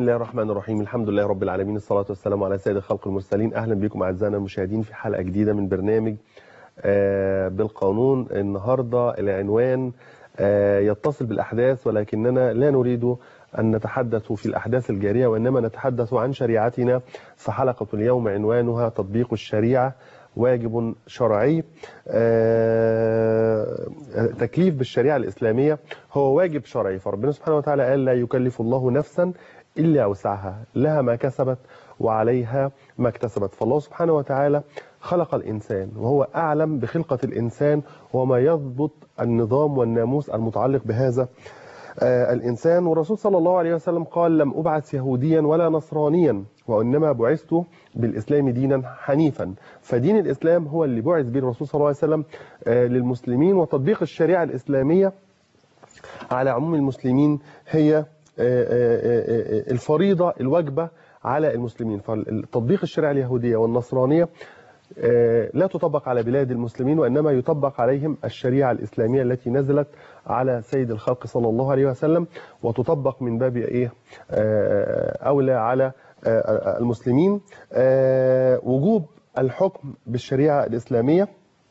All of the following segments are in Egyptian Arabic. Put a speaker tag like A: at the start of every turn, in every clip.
A: الله الرحمن الرحيم الحمد لله رب العالمين الصلاة والسلام على سيد الخلق المرسلين أهلا بكم أعزائنا المشاهدين في حلقة جديدة من برنامج آه، بالقانون النهاردة العنوان آه، يتصل بالأحداث ولكننا لا نريد أن نتحدث في الأحداث الجارية وإنما نتحدث عن شريعتنا فحلقة اليوم عنوانها تطبيق الشريعة واجب شرعي آه، تكليف بالشريعة الإسلامية هو واجب شرعي فربنا سبحانه وتعالى قال لا يكلف الله نفسا إلا وسعها لها ما كسبت وعليها ما اكتسبت فالله سبحانه وتعالى خلق الإنسان وهو أعلم بخلقة الإنسان وما يضبط النظام والناموس المتعلق بهذا آه، الإنسان والرسول صلى الله عليه وسلم قال لم أبعث يهوديا ولا نصرانيا وإنما بعثت بالإسلام دينا حنيفا فدين الإسلام هو اللي بعث به الرسول صلى الله عليه وسلم آه، للمسلمين وتطبيق الشريعة الإسلامية على عموم المسلمين هي آه، آه، آه، الفريضة الواجبة على المسلمين فتطبيق الشريعة اليهودية والنصرانية آه، لا تطبق على بلاد المسلمين وإنما يطبق عليهم الشريعة الإسلامية التي نزلت على سيد الخلق صلى الله عليه وسلم وتطبق من باب إيه آه، أولى على آه، المسلمين آه، وجوب الحكم بالشريعة الإسلامية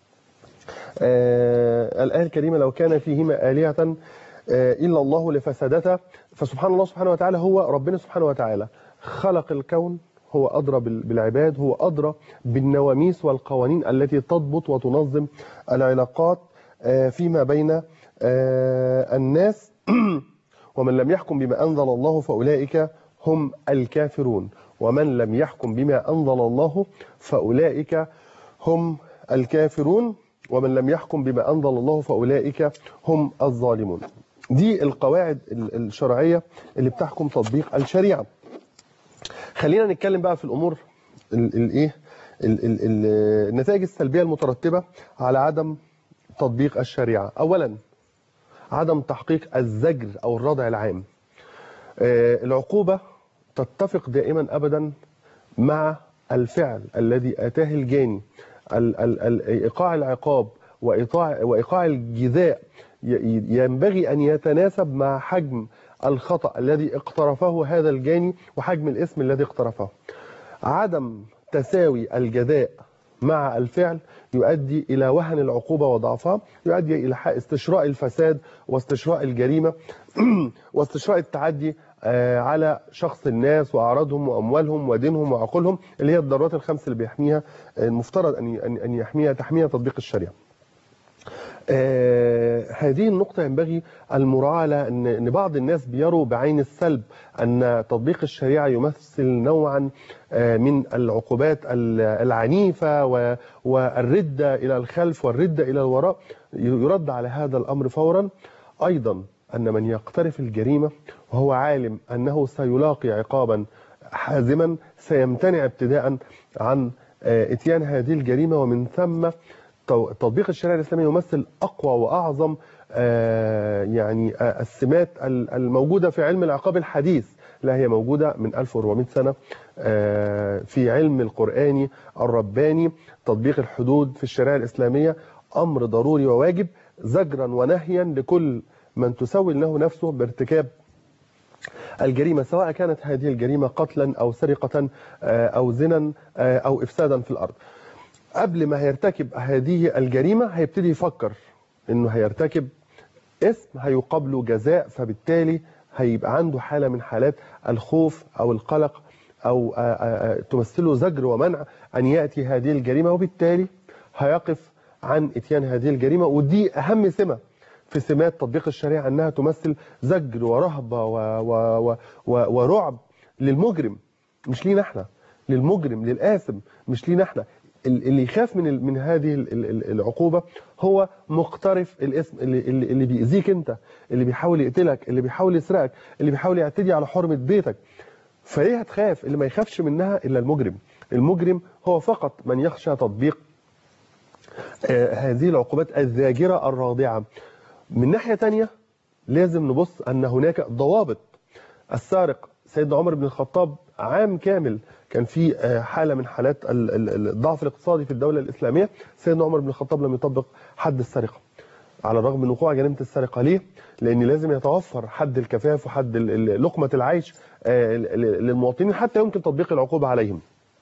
A: آه، الآية الكريمة لو كان فيهما آلهة آه، إلا الله لفسدتا فسبحان الله سبحانه وتعالى هو ربنا سبحانه وتعالى خلق الكون هو أدرى بال- بالعباد هو أدرى بالنواميس والقوانين التي تضبط وتنظم العلاقات آه، فيما بين آه، الناس ومن لم يحكم بما أنزل الله فأولئك هم الكافرون ومن لم يحكم بما أنزل الله فأولئك هم الكافرون ومن لم يحكم بما أنزل الله فأولئك هم الظالمون دي القواعد ال- الشرعية اللي بتحكم تطبيق الشريعة خلينا نتكلم بقى في الأمور ال- الايه ال- ال- ال- النتائج السلبية المترتبة على عدم تطبيق الشريعة أولا عدم تحقيق الزجر أو الردع العام آه، العقوبة تتفق دائما أبدا مع الفعل الذي أتاه الجاني ال- ال- ال- إيقاع العقاب وإيقاع, وإيقاع الجزاء ي- ينبغي أن يتناسب مع حجم الخطأ الذي اقترفه هذا الجاني وحجم الاسم الذي اقترفه عدم تساوي الجزاء مع الفعل يؤدي إلى وهن العقوبة وضعفها يؤدي إلى ح- استشراء الفساد واستشراء الجريمة واستشراء التعدي آه، على شخص الناس وأعراضهم وأموالهم ودينهم وعقولهم اللي هي الضرورات الخمس اللي بيحميها آه، المفترض أن أن أن يحميها تحميها تطبيق الشريعة. آه، هذه النقطة ينبغي المراعاة لها أن أن بعض الناس بيروا بعين السلب أن تطبيق الشريعة يمثل نوعا آه، من العقوبات ال- العنيفة و- والردة إلى الخلف والردة إلى الوراء يرد على هذا الأمر فورا أيضا أن من يقترف الجريمة وهو عالم أنه سيلاقي عقابا حازما سيمتنع ابتداء عن آه، اتيان هذه الجريمة ومن ثم تو- تطبيق الشريعة الإسلامية يمثل أقوى وأعظم آه، يعني آه، السمات ال- الموجودة في علم العقاب الحديث لا هي موجودة من 1400 سنة آه، في علم القرآني الرباني تطبيق الحدود في الشريعة الإسلامية أمر ضروري وواجب زجرا ونهيا لكل من تسول له نفسه بارتكاب الجريمة سواء كانت هذه الجريمة قتلا أو سرقة آه، أو زنا آه، أو إفسادا في الأرض قبل ما هيرتكب هذه الجريمة هيبتدي يفكر انه هيرتكب اسم هيقابله جزاء فبالتالي هيبقى عنده حالة من حالات الخوف او القلق او آه، آه، آه، تمثله زجر ومنع ان يأتي هذه الجريمة وبالتالي هيقف عن اتيان هذه الجريمة ودي اهم سمة في سمات تطبيق الشريعة انها تمثل زجر ورهبة و و و و ورعب للمجرم مش لينا احنا للمجرم للآثم مش لينا احنا ال- اللي يخاف من ال- من هذه ال- ال- العقوبة هو مقترف الاسم اللي, اللي, اللي بيأذيك انت اللي بيحاول يقتلك اللي بيحاول يسرقك اللي بيحاول يعتدي على حرمة بيتك فليه هتخاف اللي ما يخافش منها إلا المجرم المجرم هو فقط من يخشى تطبيق آه، هذه العقوبات الزاجرة الراضعة من ناحية تانية لازم نبص أن هناك ضوابط السارق سيدنا عمر بن الخطاب عام كامل كان في آه، حالة من حالات ال- ال- الضعف الاقتصادي في الدولة الإسلامية سيدنا عمر بن الخطاب لم يطبق حد السرقة على الرغم من وقوع جريمة السرقة ليه؟ لأن لازم يتوفر حد الكفاف وحد ال- ال- لقمة العيش آه، ل- للمواطنين حتى يمكن تطبيق العقوبة عليهم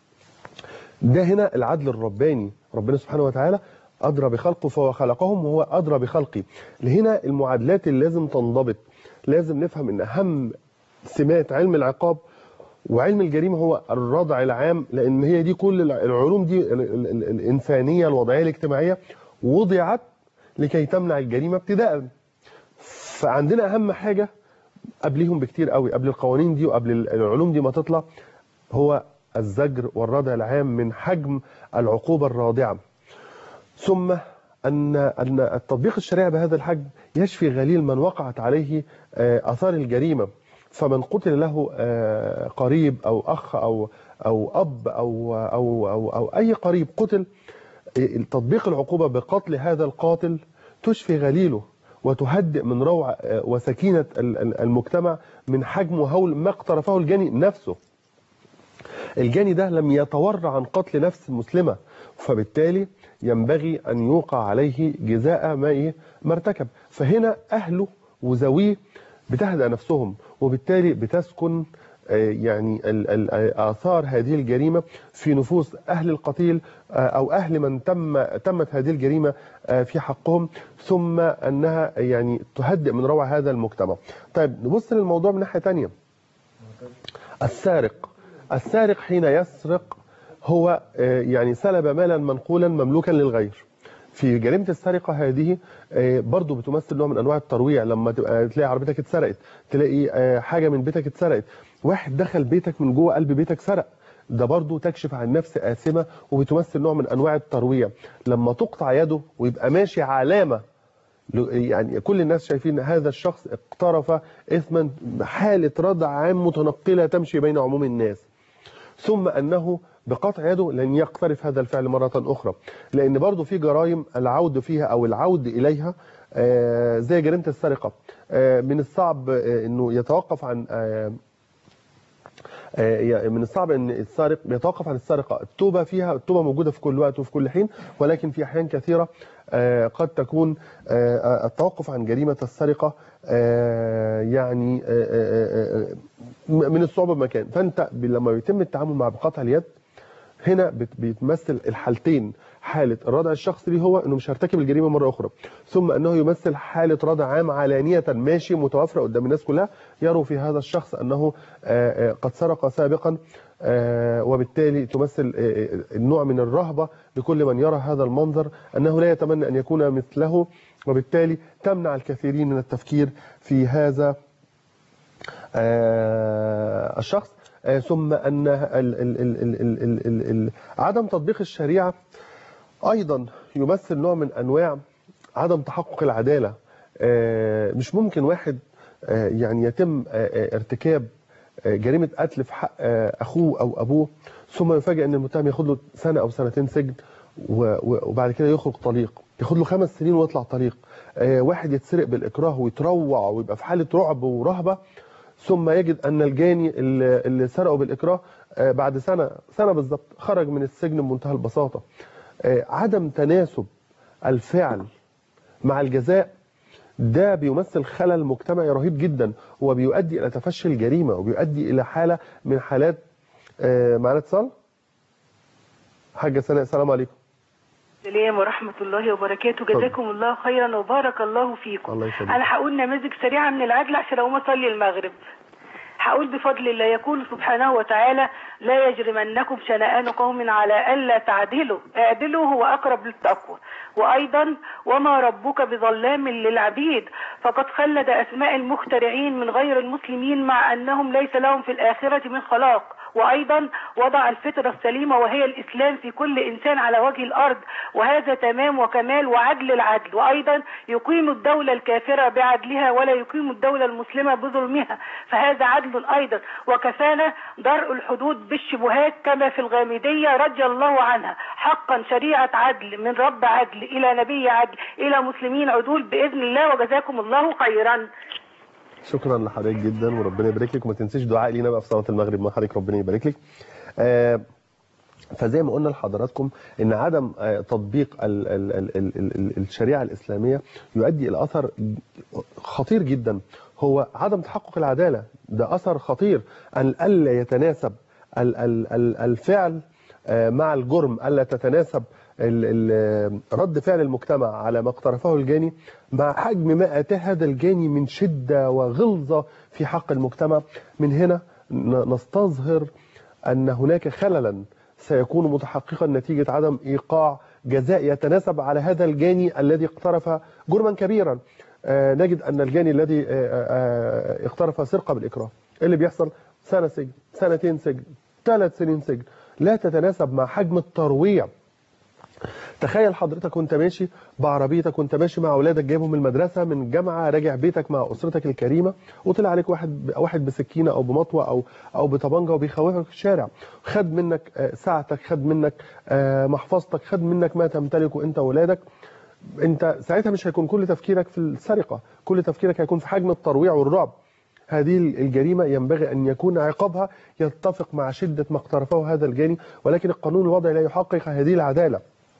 A: ده هنا العدل الرباني ربنا سبحانه وتعالى أدرى بخلقه فهو خلقهم وهو أدرى بخلقه هنا المعادلات اللي لازم تنضبط لازم نفهم ان أهم سمات علم العقاب وعلم الجريمة هو الردع العام لأن هي دي كل الع- العلوم دي ال- ال- ال- الإنسانية الوضعية الاجتماعية وضعت لكي تمنع الجريمة ابتداء فعندنا أهم حاجة قبليهم بكتير قوي قبل القوانين دي وقبل العلوم دي ما تطلع هو الزجر والردع العام من حجم العقوبة الرادعة ثم أن أن التطبيق الشريعي بهذا الحجم يشفي غليل من وقعت عليه آه، آثار الجريمة فمن قتل له آه، قريب أو أخ أو أو أب أو أو أو, أو أي قريب قتل آه، تطبيق العقوبة بقتل هذا القاتل تشفي غليله وتهدئ من روع آه، وسكينة ال- ال- المجتمع من حجم وهول ما اقترفه الجاني نفسه الجاني ده لم يتورع عن قتل نفس مسلمة فبالتالي ينبغي أن يوقع عليه جزاء ما إيه؟ ما ارتكب فهنا أهله وذويه بتهدأ نفسهم وبالتالي بتسكن آه، يعني ال- ال- آثار هذه الجريمة في نفوس أهل القتيل آه، أو أهل من تم تمت هذه الجريمة آه، في حقهم ثم أنها يعني تهدئ من روع هذا المجتمع طيب نبص للموضوع من ناحية تانية السارق السارق حين يسرق هو آه، يعني سلب مالا منقولا مملوكا للغير في جريمه السرقه هذه آه، برضو بتمثل نوع من انواع الترويع لما تبقى تلاقي عربيتك اتسرقت تلاقي آه، حاجه من بيتك اتسرقت واحد دخل بيتك من جوه قلب بيتك سرق ده برضو تكشف عن نفس آثمة وبتمثل نوع من أنواع الترويع لما تقطع يده ويبقى ماشي علامة يعني كل الناس شايفين ان هذا الشخص اقترف اثما حاله ردع عام متنقله تمشي بين عموم الناس ثم انه بقطع يده لن يقترف هذا الفعل مره اخرى لان برضو في جرائم العود فيها او العود اليها آه، زي جريمه السرقه آه، من الصعب آه، انه يتوقف عن آه، آه، يعني من الصعب ان السارق يتوقف عن السرقه التوبه فيها التوبه موجوده في كل وقت وفي كل حين ولكن في احيان كثيره آه، قد تكون آه، التوقف عن جريمه السرقه آه، يعني آه، آه، آه، من الصعوبه بمكان فانت ب- لما بيتم التعامل مع بقطع اليد هنا بت- بيتمثل الحالتين حالة الردع الشخصي ليه هو انه مش هيرتكب الجريمة مرة اخرى ثم انه يمثل حالة ردع عام علانية ماشي متوافرة قدام الناس كلها يروا في هذا الشخص انه آه، آه، قد سرق سابقا آه، وبالتالي تمثل آه، آه، النوع من الرهبة لكل من يرى هذا المنظر انه لا يتمنى ان يكون مثله وبالتالي تمنع الكثيرين من التفكير في هذا آه، الشخص آه، ثم ان ال- ال- ال- ال- ال- ال- ال- ال- عدم تطبيق الشريعه ايضا يمثل نوع من انواع عدم تحقق العداله آه، مش ممكن واحد آه، يعني يتم آه، آه، ارتكاب آه، جريمه قتل في حق آه، اخوه او ابوه ثم يفاجئ ان المتهم ياخد له سنه او سنتين سجن و- و- وبعد كده يخرج طليق ياخد له خمس سنين ويطلع طليق آه، واحد يتسرق بالاكراه ويتروع ويبقى في حاله رعب ورهبه ثم يجد ان الجاني اللي اللي سرقه بالاكراه آه، بعد سنه سنه بالظبط خرج من السجن بمنتهى البساطه آه، عدم تناسب الفعل مع الجزاء ده بيمثل خلل مجتمعي رهيب جدا وبيؤدي الى تفشي الجريمه وبيؤدي الى حاله من حالات آه، معانا اتصال حاجه سناء السلام عليكم
B: السلام ورحمة الله وبركاته
A: اتفضل.
B: جزاكم الله خيرا وبارك الله فيكم
A: الله يخليك.
B: أنا هقول نماذج سريعة من العدل عشان أقوم أصلي المغرب هقول بفضل الله يقول سبحانه وتعالى لا يجرمنكم شنآن قوم على ألا تعدلوا اعدلوا هو أقرب للتقوى وأيضا وما ربك بظلام للعبيد فقد خلد أسماء المخترعين من غير المسلمين مع أنهم ليس لهم في الآخرة من خلاق وأيضا وضع الفطرة السليمة وهي الإسلام في كل إنسان على وجه الأرض وهذا تمام وكمال وعدل العدل وأيضا يقيم الدولة الكافرة بعدلها ولا يقيم الدولة المسلمة بظلمها فهذا عدل أيضا وكفانا درء الحدود بالشبهات كما في الغامدية رضي الله عنها حقا شريعة عدل من رب عدل إلى نبي عدل إلى مسلمين عدول بإذن الله وجزاكم الله خيرا
A: شكرا لحضرتك جدا وربنا يبارك لك وما تنسيش دعاء لينا بقى في صلاه المغرب مع حضرتك ربنا يبارك لك آه، فزي ما قلنا لحضراتكم ان عدم آه، تطبيق ال ال ال ال ال ال الشريعه الاسلاميه يؤدي الى اثر خطير جدا هو عدم تحقق العداله ده اثر خطير ان الا يتناسب ال- ال- ال- الفعل آه، مع الجرم الا تتناسب ال- ال- رد فعل المجتمع على ما اقترفه الجاني مع حجم ما اتاه هذا الجاني من شده وغلظه في حق المجتمع من هنا ن- نستظهر ان هناك خللا سيكون متحققا نتيجه عدم ايقاع جزاء يتناسب على هذا الجاني الذي اقترف جرما كبيرا آه، نجد ان الجاني الذي آه، آه، اقترف سرقه بالاكراه إيه اللي بيحصل سنه سجن سنتين سجن ثلاث سنين سجن لا تتناسب مع حجم الترويع تخيل حضرتك وانت ماشي بعربيتك وانت ماشي مع اولادك جايبهم من المدرسه من الجامعه راجع بيتك مع اسرتك الكريمه وطلع عليك واحد واحد بسكينه او بمطوه او او بطبنجه وبيخوفك في الشارع خد منك آه، ساعتك خد منك آه، محفظتك خد منك ما تمتلكه انت واولادك انت ساعتها مش هيكون كل تفكيرك في السرقه كل تفكيرك هيكون في حجم الترويع والرعب هذه الجريمة ينبغي أن يكون عقابها يتفق مع شدة ما اقترفه هذا الجاني ولكن القانون الوضعي لا يحقق هذه العدالة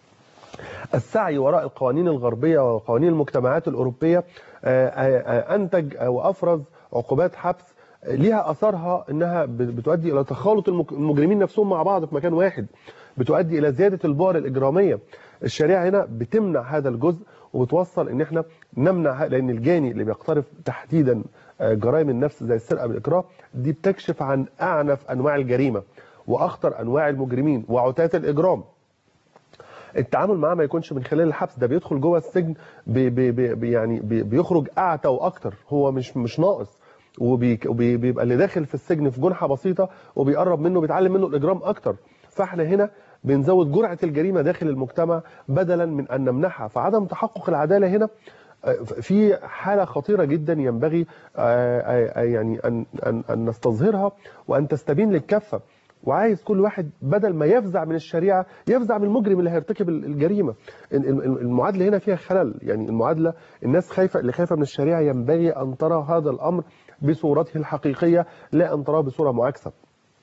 A: السعي وراء القوانين الغربية وقوانين المجتمعات الأوروبية آه، آه، أنتج وأفرز عقوبات حبس ليها أثرها أنها بتؤدي إلى تخالط المك- المجرمين نفسهم مع بعض في مكان واحد بتؤدي إلى زيادة البؤر الإجرامية الشريعة هنا بتمنع هذا الجزء وبتوصل ان احنا نمنع لان الجاني اللي بيقترف تحديدا آه، جرائم النفس زي السرقه بالاكراه دي بتكشف عن اعنف انواع الجريمه واخطر انواع المجرمين وعتاة الاجرام التعامل معاه ما يكونش من خلال الحبس ده بيدخل جوه السجن بي بي بي يعني بي بيخرج اعتى واكتر هو مش مش ناقص وبي- وبي- بيبقى اللي داخل في السجن في جنحه بسيطه وبيقرب منه بيتعلم منه الاجرام اكتر فاحنا هنا بنزود جرعه الجريمه داخل المجتمع بدلا من ان نمنحها فعدم تحقق العداله هنا آه، في حاله خطيره جدا ينبغي آه، آه، يعني ان ان ان نستظهرها وان تستبين للكافه وعايز كل واحد بدل ما يفزع من الشريعه يفزع من المجرم اللي هيرتكب الجريمه ال- ال- المعادله هنا فيها خلل يعني المعادله الناس خايفه اللي خايفه من الشريعه ينبغي ان ترى هذا الامر بصورته الحقيقيه لا ان تراه بصوره معاكسه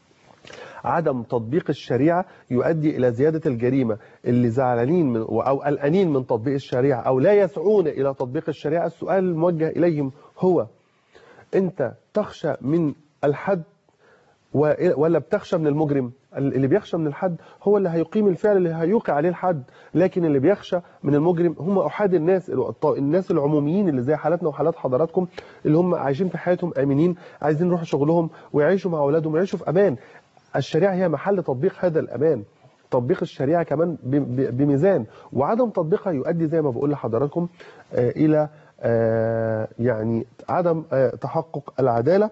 A: عدم تطبيق الشريعه يؤدي الى زياده الجريمه اللي زعلانين من او قلقانين من تطبيق الشريعه او لا يسعون الى تطبيق الشريعه السؤال الموجه اليهم هو انت تخشى من الحد و- ولا بتخشى من المجرم اللي بيخشى من الحد هو اللي هيقيم الفعل اللي هيوقع عليه الحد لكن اللي بيخشى من المجرم هم احاد الناس الط- الناس العموميين اللي زي حالاتنا وحالات حضراتكم اللي هم عايشين في حياتهم امنين عايزين يروحوا شغلهم ويعيشوا مع اولادهم ويعيشوا في امان الشريعه هي محل تطبيق هذا الامان تطبيق الشريعه كمان ب- ب- بميزان وعدم تطبيقها يؤدي زي ما بقول لحضراتكم آه، الى آه، يعني عدم آه، تحقق العداله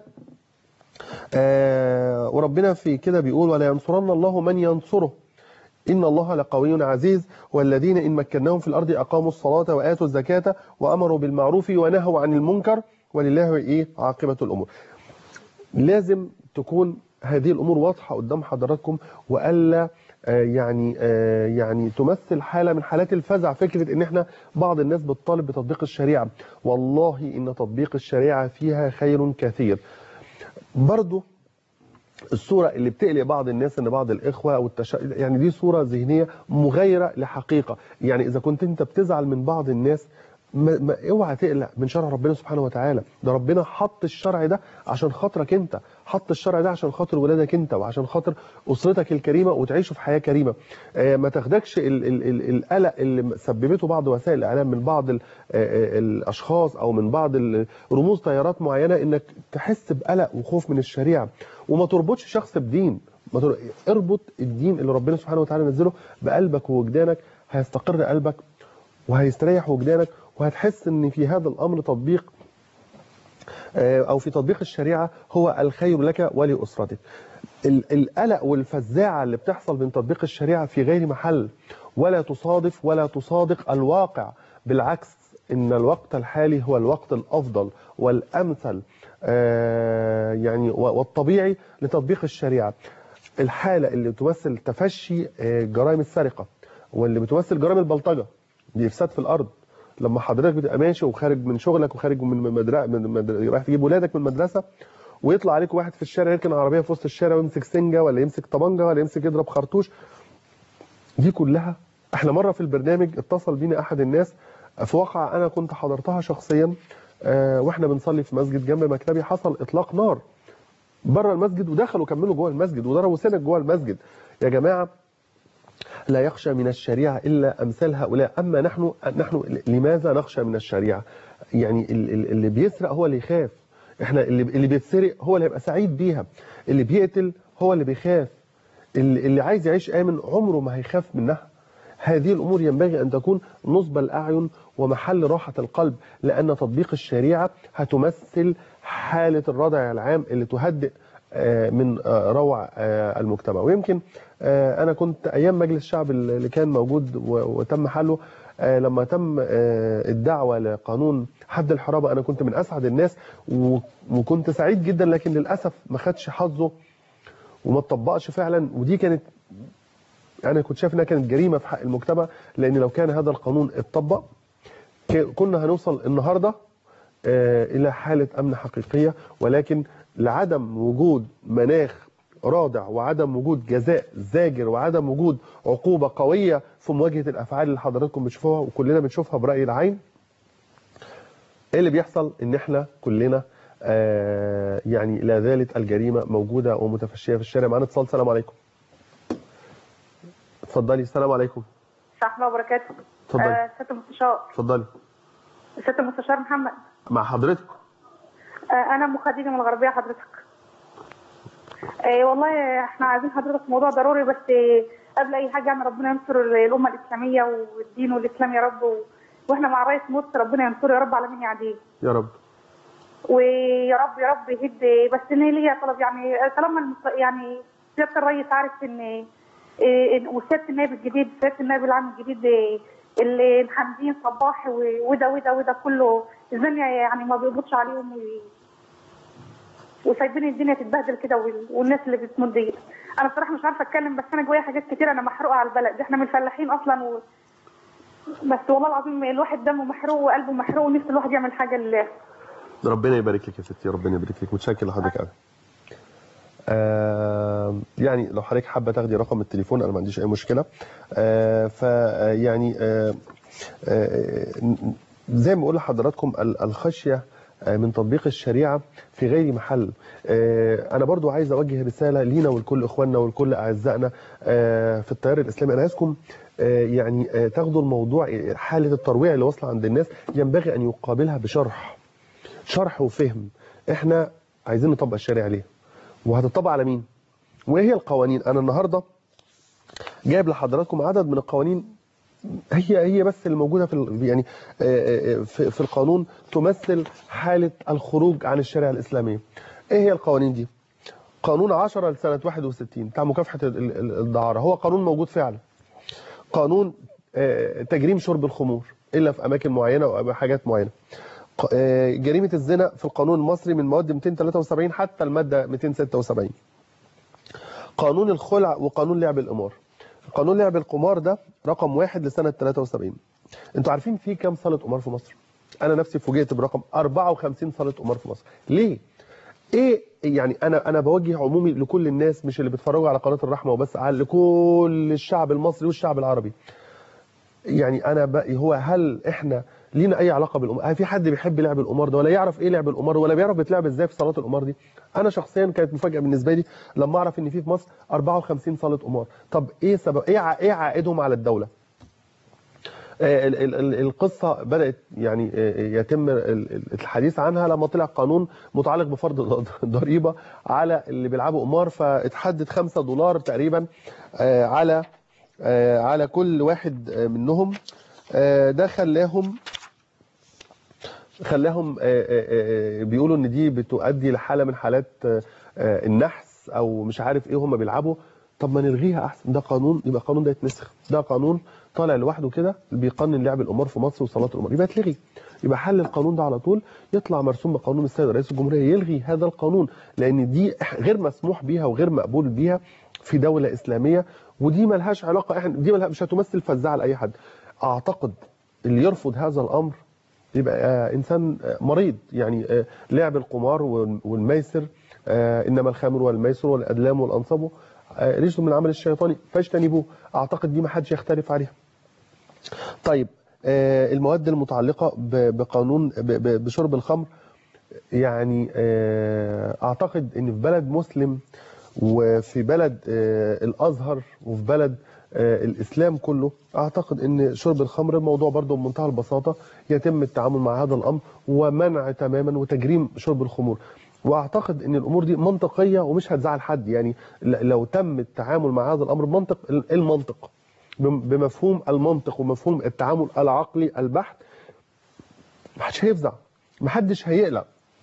A: آه، وربنا في كده بيقول ولا ينصرن الله من ينصره إن الله لقوي عزيز والذين إن مكناهم في الأرض أقاموا الصلاة وآتوا الزكاة وأمروا بالمعروف ونهوا عن المنكر ولله إيه عاقبة الأمور لازم تكون هذه الأمور واضحة قدام حضراتكم وألا آه، يعني آه، يعني تمثل حالة من حالات الفزع فكرة إن إحنا بعض الناس بتطالب بتطبيق الشريعة والله إن تطبيق الشريعة فيها خير كثير برضو الصورة اللي بتقلق بعض الناس ان بعض الاخوة او التش... يعني دي صورة ذهنية مغايرة لحقيقة يعني اذا كنت انت بتزعل من بعض الناس ما... ما اوعى تقلق من شرع ربنا سبحانه وتعالى ده ربنا حط الشرع ده عشان خاطرك انت حط الشرع ده عشان خاطر ولادك انت وعشان خاطر اسرتك الكريمه وتعيشوا في حياه كريمه آه ما تاخدكش ال... ال... ال... القلق اللي سببته بعض وسائل الاعلام من بعض ال... آه الاشخاص او من بعض ال- رموز تيارات معينه انك تحس بقلق وخوف من الشريعه وما تربطش شخص بدين ما تر... اربط الدين اللي ربنا سبحانه وتعالى نزله بقلبك ووجدانك هيستقر قلبك وهيستريح وجدانك وهتحس ان في هذا الامر تطبيق آه، او في تطبيق الشريعه هو الخير لك ولاسرتك. ال- القلق والفزاعه اللي بتحصل من تطبيق الشريعه في غير محل ولا تصادف ولا تصادق الواقع بالعكس ان الوقت الحالي هو الوقت الافضل والامثل آه، يعني و- والطبيعي لتطبيق الشريعه. الحاله اللي تمثل تفشي آه، جرائم السرقه واللي بتمثل جرائم البلطجه دي افساد في الارض لما حضرتك بتبقى ماشي وخارج من شغلك وخارج من مدرسه من مدر... رايح تجيب ولادك من المدرسه ويطلع عليك واحد في الشارع يركن عربيه في وسط الشارع ويمسك سنجه ولا يمسك طبنجه ولا يمسك يضرب خرطوش دي كلها احنا مره في البرنامج اتصل بينا احد الناس في واقعه انا كنت حضرتها شخصيا آه، واحنا بنصلي في مسجد جنب مكتبي حصل اطلاق نار بره المسجد ودخلوا كملوا جوه المسجد وضربوا سنك جوه المسجد يا جماعه لا يخشى من الشريعه الا امثال هؤلاء اما نحن نحن لماذا نخشى من الشريعه يعني ال- ال- اللي بيسرق هو اللي يخاف احنا اللي اللي بيتسرق هو اللي هيبقى سعيد بيها اللي بيقتل هو اللي بيخاف اللي اللي عايز يعيش امن عمره ما هيخاف منها هذه الامور ينبغي ان تكون نصب الاعين ومحل راحه القلب لان تطبيق الشريعه هتمثل حاله الردع العام اللي تهدئ آه، من آه، روع آه، المجتمع ويمكن آه، انا كنت ايام مجلس الشعب اللي كان موجود و- وتم حله آه، لما تم آه، الدعوه لقانون حد الحرابه انا كنت من اسعد الناس و- وكنت سعيد جدا لكن للاسف ما خدش حظه وما اتطبقش فعلا ودي كانت انا كنت شايف انها كانت جريمه في حق المجتمع لان لو كان هذا القانون اتطبق ك- كنا هنوصل النهارده آه، الى حاله امن حقيقيه ولكن لعدم وجود مناخ رادع وعدم وجود جزاء زاجر وعدم وجود عقوبه قويه في مواجهه الافعال اللي حضراتكم بتشوفوها وكلنا بنشوفها براي العين ايه اللي بيحصل ان احنا كلنا آه يعني لا زالت الجريمه موجوده ومتفشيه في الشارع معانا اتصال السلام عليكم اتفضلي السلام عليكم
C: ورحمة الله وبركاته
A: اتفضلي.
C: آه، سيادة المستشار
A: اتفضلي
C: سيادة المستشار محمد
A: مع حضرتك
C: آه، أنا أم خديجة من الغربية حضرتك آه، والله احنا عايزين حضرتك في موضوع ضروري بس آه، قبل أي حاجة يعني ربنا ينصر الأمة الإسلامية والدين والإسلام يا رب و... وإحنا مع رئيس مصر ربنا ينصره يا رب على مين يعديه
A: يا رب
C: ويا رب يا رب يهد بس ان ليا طلب يعني طالما المست- يعني سياده الرئيس عارف ان إيه، إن- وسياده النائب الجديد سياده النائب العام الجديد إيه، اللي الحمدين صباح و- وده وده وده كله الدنيا يعني ما بيقبضش عليهم و- وسايبين الدنيا تتبهدل كده وال- والناس اللي بتموت دي انا بصراحه مش عارفه اتكلم بس انا جوايا حاجات كتير انا محروقه على البلد احنا من الفلاحين اصلا و... بس والله العظيم الواحد دمه محروق وقلبه محروق ونفسه الواحد يعمل حاجه لله
A: ربنا يبارك لك يا ستي ربنا يبارك لك متشكر لحضرتك قوي آه يعني لو حضرتك حابه تاخدي رقم التليفون انا ما عنديش اي مشكله آه فيعني آه آه زي ما بقول لحضراتكم ال- الخشيه آه، من تطبيق الشريعه في غير محل آه، انا برضو عايز اوجه رساله لينا ولكل اخواننا ولكل اعزائنا آه، في التيار الاسلامي انا عايزكم آه، يعني آه، تاخدوا الموضوع آه، حاله الترويع اللي واصله عند الناس ينبغي ان يقابلها بشرح شرح وفهم احنا عايزين نطبق الشريعه ليه وهتطبق على مين وايه هي القوانين انا النهارده جايب لحضراتكم عدد من القوانين هي هي بس اللي موجوده في ال- يعني آه، آه، في في القانون تمثل حاله الخروج عن الشريعه الاسلاميه ايه هي القوانين دي قانون 10 لسنه 61 بتاع مكافحه ال- ال- الدعاره هو قانون موجود فعلا قانون آه، تجريم شرب الخمور الا في اماكن معينه وحاجات معينه ق- آه، جريمه الزنا في القانون المصري من مواد 273 حتى الماده 276 قانون الخلع وقانون لعب القمار قانون لعب القمار ده رقم واحد لسنه 73 انتوا عارفين في كام صاله قمار في مصر انا نفسي فوجئت برقم 54 صاله قمار في مصر ليه ايه يعني انا انا بوجه عمومي لكل الناس مش اللي بيتفرجوا على قناه الرحمه وبس على لكل الشعب المصري والشعب العربي يعني انا بقى هو هل احنا لينا اي علاقه بالقمار هل في حد بيحب لعب القمار ده ولا يعرف ايه لعب القمار ولا بيعرف بيتلعب ازاي في صالات القمار دي انا شخصيا كانت مفاجاه بالنسبه لي لما اعرف ان في في مصر 54 صاله قمار طب ايه سبب ايه ع- ايه عائدهم على الدوله آه، ال- ال- ال- القصه بدات يعني آه، يتم ال- ال- الحديث عنها لما طلع قانون متعلق بفرض ض- ضريبه على اللي بيلعبوا قمار فاتحدد 5 دولار تقريبا آه، على آه، على كل واحد آه، منهم آه، ده خلاهم خلاهم آه، آه، آه، بيقولوا ان دي بتؤدي لحاله من حالات آه، آه، النحس او مش عارف ايه هم بيلعبوا طب ما نلغيها احسن ده قانون يبقى القانون ده يتنسخ ده قانون طالع لوحده كده بيقنن لعب القمار في مصر وصالات القمار يبقى يتلغي يبقى حل القانون ده على طول يطلع مرسوم بقانون السيد رئيس الجمهوريه يلغي هذا القانون لان دي غير مسموح بيها وغير مقبول بيها في دوله اسلاميه ودي ملهاش علاقه احنا دي ملها مش هتمثل فزاعه لاي حد اعتقد اللي يرفض هذا الامر يبقى آه، انسان آه، مريض يعني آه، لعب القمار وال- والميسر آه، انما الخمر والميسر والادلام والانصاب آه، رجل من العمل الشيطاني فاجتنبوه اعتقد دي ما حدش يختلف عليها طيب آه، المواد المتعلقة ب- بقانون ب- ب- بشرب الخمر يعني آه، اعتقد ان في بلد مسلم وفي بلد آه، الازهر وفي بلد آه، الاسلام كله اعتقد ان شرب الخمر الموضوع برضه بمنتهى البساطه يتم التعامل مع هذا الامر ومنع تماما وتجريم شرب الخمور واعتقد ان الامور دي منطقيه ومش هتزعل حد يعني ل- لو تم التعامل مع هذا الامر بمنطق المنطق بم- بمفهوم المنطق ومفهوم التعامل العقلي البحت محدش هيفزع محدش هيقلق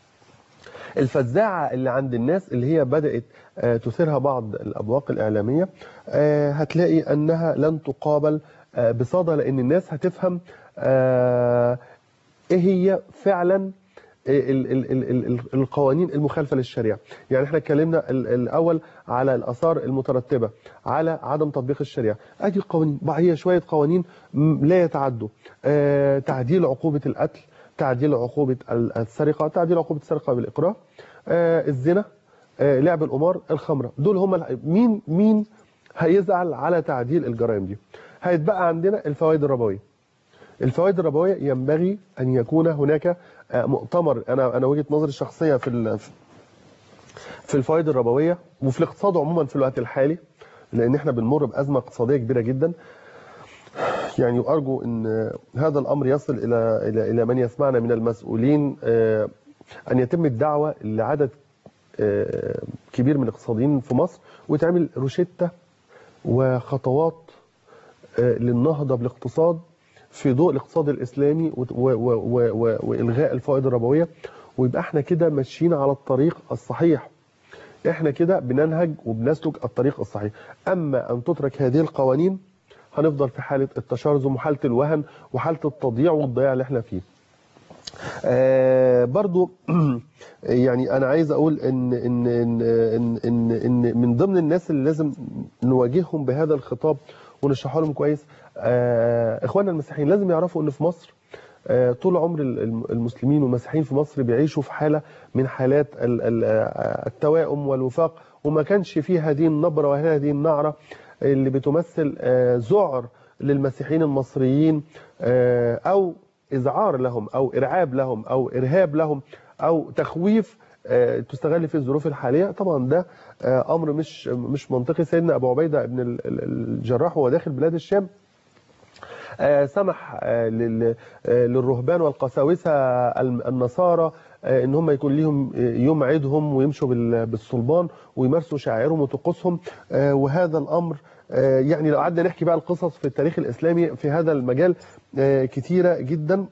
A: الفزاعة اللي عند الناس اللي هي بدأت آه، تثيرها بعض الأبواق الإعلامية آه، هتلاقي أنها لن تقابل آه، بصدى لأن الناس هتفهم آه، إيه هي فعلا ال- ال- ال- ال- ال- القوانين المخالفة للشريعة يعني احنا اتكلمنا ال- الأول على الآثار المترتبة على عدم تطبيق الشريعة ادي قوانين بقى هي شوية قوانين م- لا يتعدوا آه، تعديل عقوبة القتل تعديل عقوبة ال- السرقة تعديل عقوبة السرقة بالإكراه آه، الزنا آه، لعب القمار الخمرة دول هم ال- مين مين هيزعل على تعديل الجرائم دي هيتبقى عندنا الفوائد الربويه الفوائد الربويه ينبغي ان يكون هناك آه، مؤتمر انا انا وجهه نظري الشخصيه في ال- في الفوائد الربويه وفي الاقتصاد عموما في الوقت الحالي لان احنا بنمر بازمه اقتصاديه كبيره جدا يعني وارجو ان هذا الامر يصل الى الى الى من يسمعنا من المسؤولين آه، ان يتم الدعوه لعدد آه، كبير من الاقتصاديين في مصر وتعمل روشته وخطوات آه، للنهضه بالاقتصاد في ضوء الاقتصاد الاسلامي و- و- و- و- والغاء الفوائد الربويه ويبقى احنا كده ماشيين على الطريق الصحيح احنا كده بننهج وبنسلك الطريق الصحيح اما ان تترك هذه القوانين هنفضل في حاله التشرذم وحاله الوهن وحاله التضييع والضياع اللي احنا فيه آه برضو يعني انا عايز اقول ان ان ان ان, إن, إن من ضمن الناس اللي لازم نواجههم بهذا الخطاب ونشرحه لهم كويس آه اخواننا المسيحيين لازم يعرفوا ان في مصر آه طول عمر ال- المسلمين والمسيحيين في مصر بيعيشوا في حاله من حالات ال- ال- آه، التوائم والوفاق وما كانش فيه هذه النبره وهذه النعره اللي بتمثل آه، ذعر للمسيحيين المصريين آه، او إذعار لهم أو إرعاب لهم أو إرهاب لهم أو تخويف آه، تستغل في الظروف الحالية طبعا ده آه، أمر مش مش منطقي سيدنا أبو عبيدة بن ال- ال- الجراح وهو داخل بلاد الشام آه، سمح آه، لل- آه، للرهبان والقساوسة الم- النصارى آه، ان هم يكون ليهم آه، يوم عيدهم ويمشوا بال- بالصلبان ويمارسوا شعائرهم وطقوسهم آه، وهذا الامر آه، يعني لو قعدنا نحكي بقى القصص في التاريخ الاسلامي في هذا المجال آه، كتيره جدا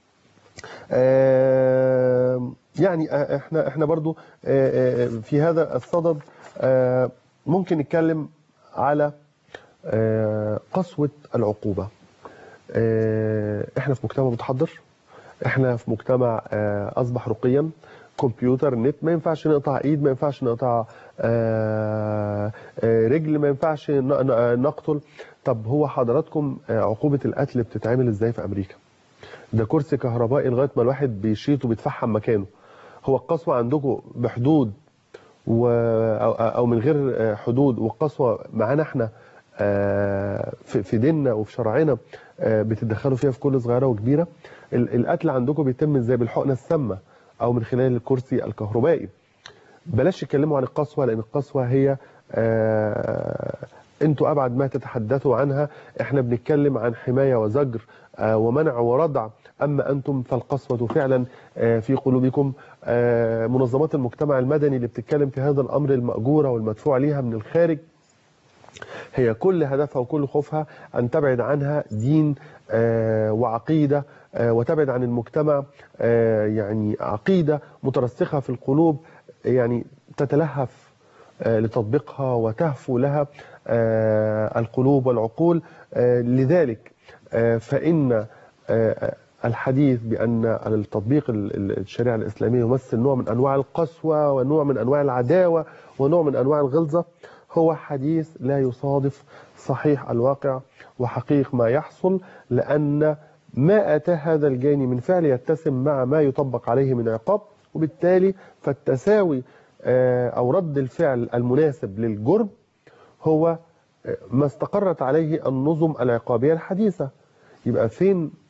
A: آه، يعني آه، احنا احنا برضو آه، آه، في هذا الصدد آه، ممكن نتكلم على آه، قسوه العقوبه آه، احنا في مجتمع متحضر احنا في مجتمع آه، اصبح رقيا كمبيوتر نت ما ينفعش نقطع ايد ما ينفعش نقطع آه، آه، رجل ما ينفعش ن- ن- نقتل طب هو حضراتكم آه، عقوبة القتل بتتعمل ازاي في امريكا ده كرسي كهربائي لغاية ما الواحد بيشيط وبيتفحم مكانه هو القسوة عندكم بحدود و... أو... أو من غير آه، حدود والقسوة معانا احنا آه، في في ديننا وفي شرعنا آه، بتتدخلوا فيها في كل صغيرة وكبيرة ال- القتل عندكم بيتم ازاي بالحقنة السامة او من خلال الكرسي الكهربائي بلاش تتكلموا عن القسوة لان القسوة هي آه، انتوا ابعد ما تتحدثوا عنها احنا بنتكلم عن حماية وزجر آه، ومنع وردع اما انتم فالقسوة فعلا آه، في قلوبكم آه، منظمات المجتمع المدني اللي بتتكلم في هذا الامر المأجورة والمدفوع ليها من الخارج هي كل هدفها وكل خوفها أن تبعد عنها دين آه، وعقيدة آه، وتبعد عن المجتمع آه، يعني عقيدة مترسخة في القلوب يعني تتلهف آه، لتطبيقها وتهفو لها آه، القلوب والعقول آه، لذلك آه، فإن آه، الحديث بأن التطبيق ال- ال- الشريعة الإسلامية يمثل نوع من أنواع القسوة ونوع من أنواع العداوة ونوع من أنواع الغلظة هو حديث لا يصادف صحيح الواقع وحقيق ما يحصل لأن ما أتى هذا الجاني من فعل يتسم مع ما يطبق عليه من عقاب وبالتالي فالتساوي آه، أو رد الفعل المناسب للجرم هو آه، ما استقرت عليه النظم العقابية الحديثة يبقى فين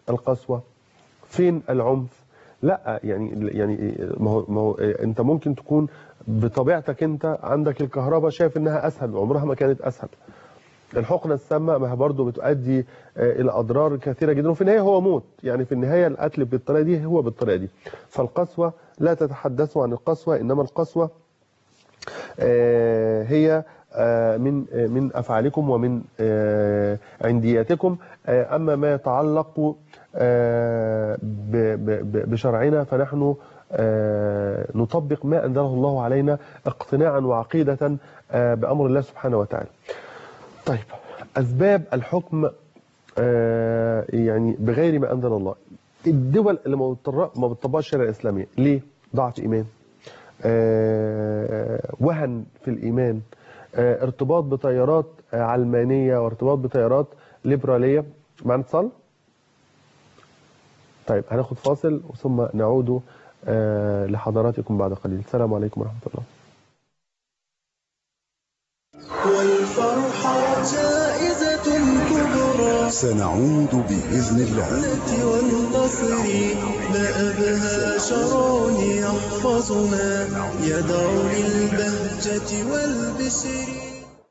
A: القسوة فين العنف لا يعني يعني ما هو ما هو انت ممكن تكون بطبيعتك انت عندك الكهرباء شايف انها اسهل وعمرها ما كانت اسهل الحقنه السامه ما هي برضه بتؤدي آه، الى اضرار كثيره جدا وفي النهايه هو موت يعني في النهايه القتل بالطريقه دي هو بالطريقه دي فالقسوه لا تتحدثوا عن القسوه انما القسوه آه، هي آه، من آه، من افعالكم ومن آه، عندياتكم آه، اما ما يتعلق آه، ب- ب- ب- بشرعنا فنحن آه، نطبق ما انزله الله علينا اقتناعا وعقيده آه، بامر الله سبحانه وتعالى. طيب اسباب الحكم آه، يعني بغير ما انزل الله. الدول اللي ما بتطر- ما بتطبقش الشريعه الاسلاميه ليه؟ ضعف ايمان. آه، وهن في الايمان آه، ارتباط بتيارات آه، علمانيه وارتباط بتيارات ليبراليه معنا اتصال طيب هناخد فاصل ثم نعود آه، لحضراتكم بعد قليل السلام عليكم ورحمه الله
D: والفرحة جائزة كبرى
E: سنعود بإذن الله
D: الجنة والنصر ما أبهى شرون يحفظنا يدعو للبهجة والبشر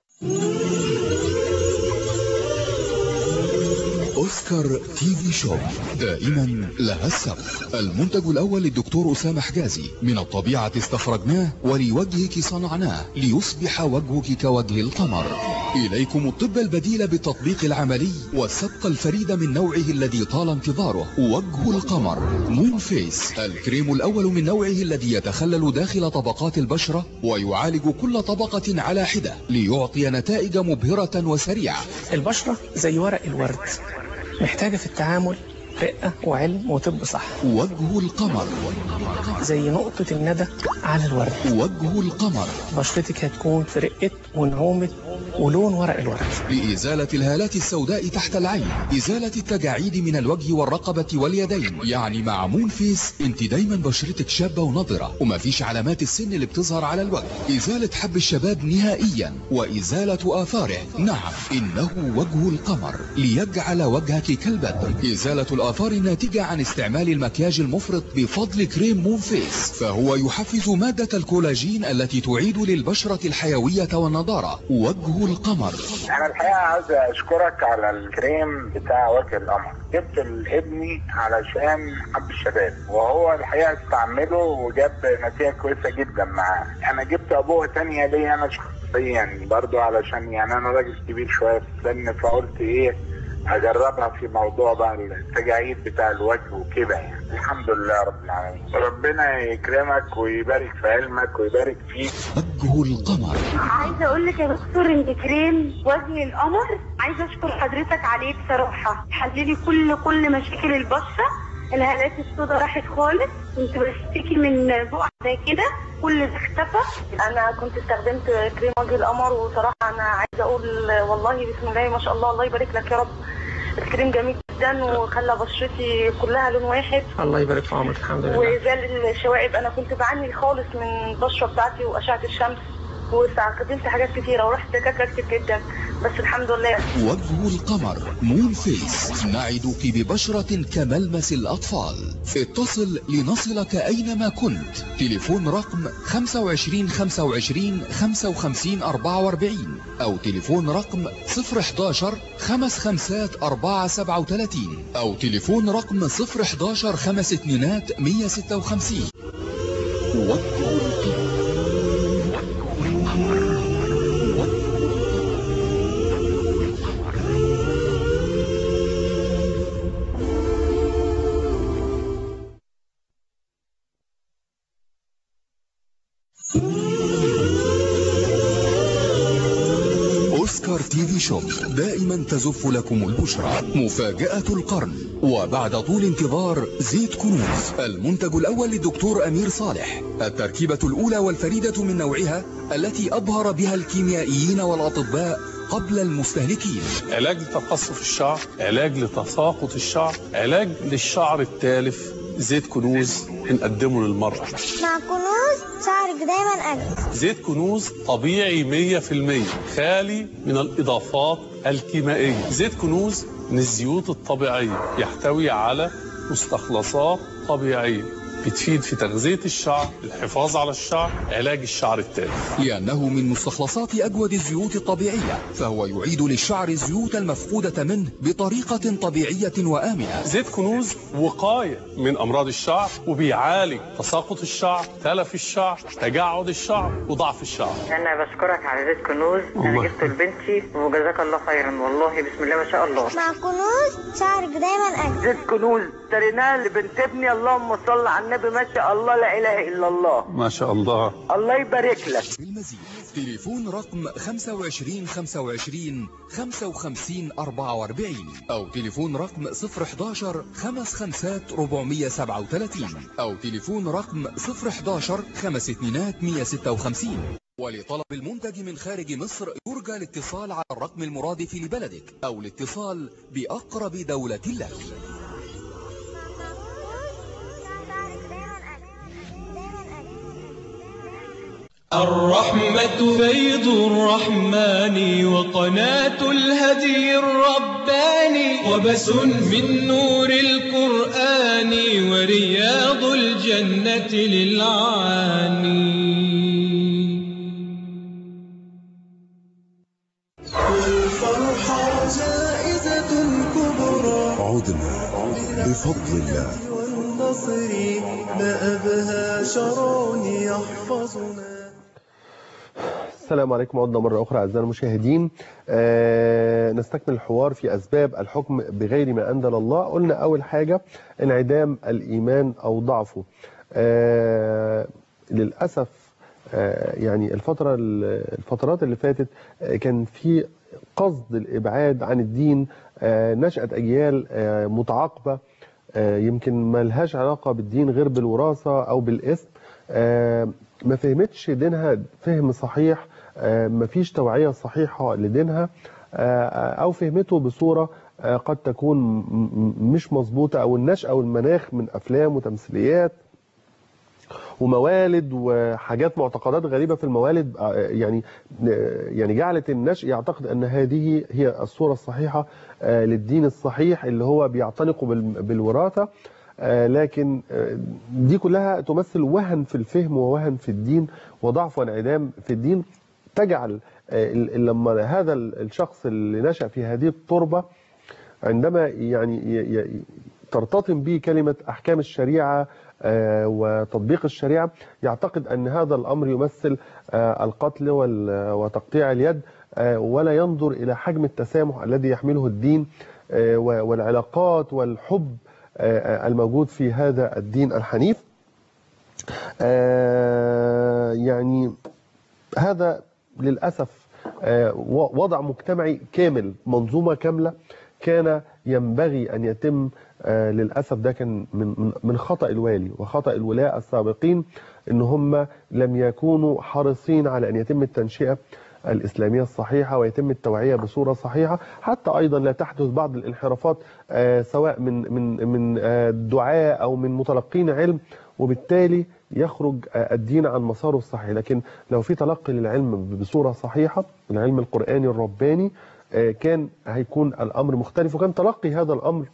E: أوسكار تي في شوب دائما لها السبق المنتج الأول للدكتور أسامة حجازي من الطبيعة استخرجناه ولوجهك صنعناه ليصبح وجهك كوجه القمر إليكم الطب البديل بالتطبيق العملي والسبق الفريد من نوعه الذي طال انتظاره وجه القمر مون فيس الكريم الأول من نوعه الذي يتخلل داخل طبقات البشرة ويعالج كل طبقة على حدة ليعطي نتائج مبهرة وسريعة
F: البشرة زي ورق الورد محتاجة في التعامل رقة وعلم وطب صح
E: وجه القمر
F: زي نقطة الندى على الورد
E: وجه القمر
F: بشرتك هتكون في رقة ونعومة ولون ورق الورد
E: لإزالة الهالات السوداء تحت العين إزالة التجاعيد من الوجه والرقبة واليدين يعني مع مون فيس انت دايما بشرتك شابة ونضرة ومفيش علامات السن اللي بتظهر على الوجه إزالة حب الشباب نهائيا وإزالة آثاره نعم إنه وجه القمر ليجعل وجهك كالبدر إزالة الآثار الناتجة عن استعمال المكياج المفرط بفضل كريم مون فيس فهو يحفز مادة الكولاجين التي تعيد للبشرة الحيوية والنضارة وجه القمر
G: انا الحقيقه عاوز اشكرك على الكريم بتاع وجه القمر جبت لابني علشان حب الشباب وهو الحقيقه استعمله وجاب نتيجه كويسه جدا معاه انا جبت ابوه تانية ليا انا شخصيا برضو علشان يعني انا راجل كبير شويه في السن فقلت ايه اجربها في موضوع بقى التجاعيد بتاع الوجه وكده يعني الحمد لله رب العالمين ربنا يكرمك ويبارك في علمك ويبارك فيك
E: وجه القمر
H: عايزه اقول لك يا دكتور ان كريم وجه القمر عايزه اشكر حضرتك عليه بصراحه حللي كل كل مشاكل البشره الهالات السوداء راحت خالص كنت بشتكي من بقع زي كده كل ده اختفى انا كنت استخدمت كريم وجه القمر وصراحه انا عايزه اقول والله بسم الله ما شاء الله الله يبارك لك يا رب الكريم جميل جدا وخلى بشرتي كلها لون واحد
F: الله يبارك في عمرك الحمد لله
H: وزال الشوائب انا كنت بعاني خالص من البشره بتاعتي واشعه الشمس واستخدمت حاجات كتيره ورحت دكاتره كتير جدا بس الحمد لله
E: وجه القمر مون فيس نعدك ببشرة كملمس الأطفال اتصل لنصلك أينما كنت تليفون رقم 25 25 55 44 أو تليفون رقم 011 خمس خمسات 4 37 أو تليفون رقم 011 خمس اتنينات 156 وجه القمر أوسكار تي في شوب دائما تزف لكم البشرى مفاجأة القرن وبعد طول انتظار زيت كنوز المنتج الأول للدكتور أمير صالح التركيبة الأولى والفريدة من نوعها التي أبهر بها الكيميائيين والأطباء قبل المستهلكين
I: علاج لتقصف الشعر علاج لتساقط الشعر علاج للشعر التالف زيت كنوز بنقدمه للمرأة
J: مع كنوز شعرك دايما أجمل
I: زيت كنوز طبيعي 100% خالي من الإضافات الكيميائية زيت كنوز من الزيوت الطبيعية يحتوي على مستخلصات طبيعية بتفيد في تغذية الشعر الحفاظ على الشعر علاج الشعر التالف
E: لأنه من مستخلصات أجود الزيوت الطبيعية فهو يعيد للشعر الزيوت المفقودة منه بطريقة طبيعية وآمنة
I: زيت كنوز وقاية من أمراض الشعر وبيعالج تساقط الشعر تلف الشعر تجعد الشعر وضعف الشعر
K: انا بشكرك على زيت كنوز انا
I: الله.
K: جبته لبنتي وجزاك الله خيرا والله بسم الله ما شاء الله
J: مع كنوز شعرك دايما أجمل
L: زيت كنوز اشتريناه لبنت ابني اللهم صل على النبي ما شاء الله لا اله الا الله
I: ما شاء الله
L: الله يبارك لك
E: بالمزيد تليفون رقم 25 25 55 44 أو تليفون رقم 011 55 437 أو تليفون رقم 011 خمس اتنينات 156 ولطلب المنتج من خارج مصر يرجى الاتصال على الرقم المرادف لبلدك أو الاتصال بأقرب دولة لك
M: الرحمة فيض الرحمن وقناة الهدي الرباني وبس من نور القرآن ورياض الجنة للعاني
D: والفرحة جائزة كبرى
N: عدنا بفضل الله
D: والنصر ما أبهى شرع يحفظنا
A: السلام عليكم عدنا مرة أخرى أعزائنا المشاهدين آه نستكمل الحوار في أسباب الحكم بغير ما أنزل الله قلنا أول حاجة انعدام الإيمان أو ضعفه آه للأسف آه يعني الفترة الفترات اللي فاتت آه كان في قصد الإبعاد عن الدين آه نشأت أجيال آه متعاقبة آه يمكن ما لهاش علاقة بالدين غير بالوراثة أو بالاسم آه ما فهمتش دينها فهم صحيح آه ما فيش توعية صحيحة لدينها آه أو فهمته بصورة آه قد تكون م- م- مش مظبوطة أو النشأة والمناخ من أفلام وتمثيليات وموالد وحاجات معتقدات غريبة في الموالد آه، يعني آه، يعني جعلت النشء يعتقد أن هذه هي الصورة الصحيحة آه، للدين الصحيح اللي هو بيعتنق بال- بالوراثة آه، لكن آه، دي كلها تمثل وهن في الفهم ووهن في الدين وضعف وانعدام في الدين تجعل آه، ال- ال- لما هذا ال- الشخص اللي نشأ في هذه التربة عندما يعني ي- ي- ترتطم به كلمة أحكام الشريعة آه، وتطبيق الشريعة يعتقد أن هذا الأمر يمثل آه، القتل وال- وتقطيع اليد آه، ولا ينظر إلى حجم التسامح الذي يحمله الدين آه، و- والعلاقات والحب آه، الموجود في هذا الدين الحنيف آه، يعني هذا للأسف آه، و- وضع مجتمعي كامل منظومة كاملة كان ينبغي أن يتم آه، للأسف ده كان من من- من خطأ الوالي وخطأ الولاء السابقين إن هم لم يكونوا حريصين على أن يتم التنشئة الإسلامية الصحيحة ويتم التوعية بصورة صحيحة حتى أيضا لا تحدث بعض الانحرافات آه، سواء من من من آه، دعاة أو من متلقين علم وبالتالي يخرج آه، الدين عن مساره الصحيح لكن لو في تلقي للعلم بصورة صحيحة العلم القرآني الرباني آه، كان هيكون الأمر مختلف وكان تلقي هذا الأمر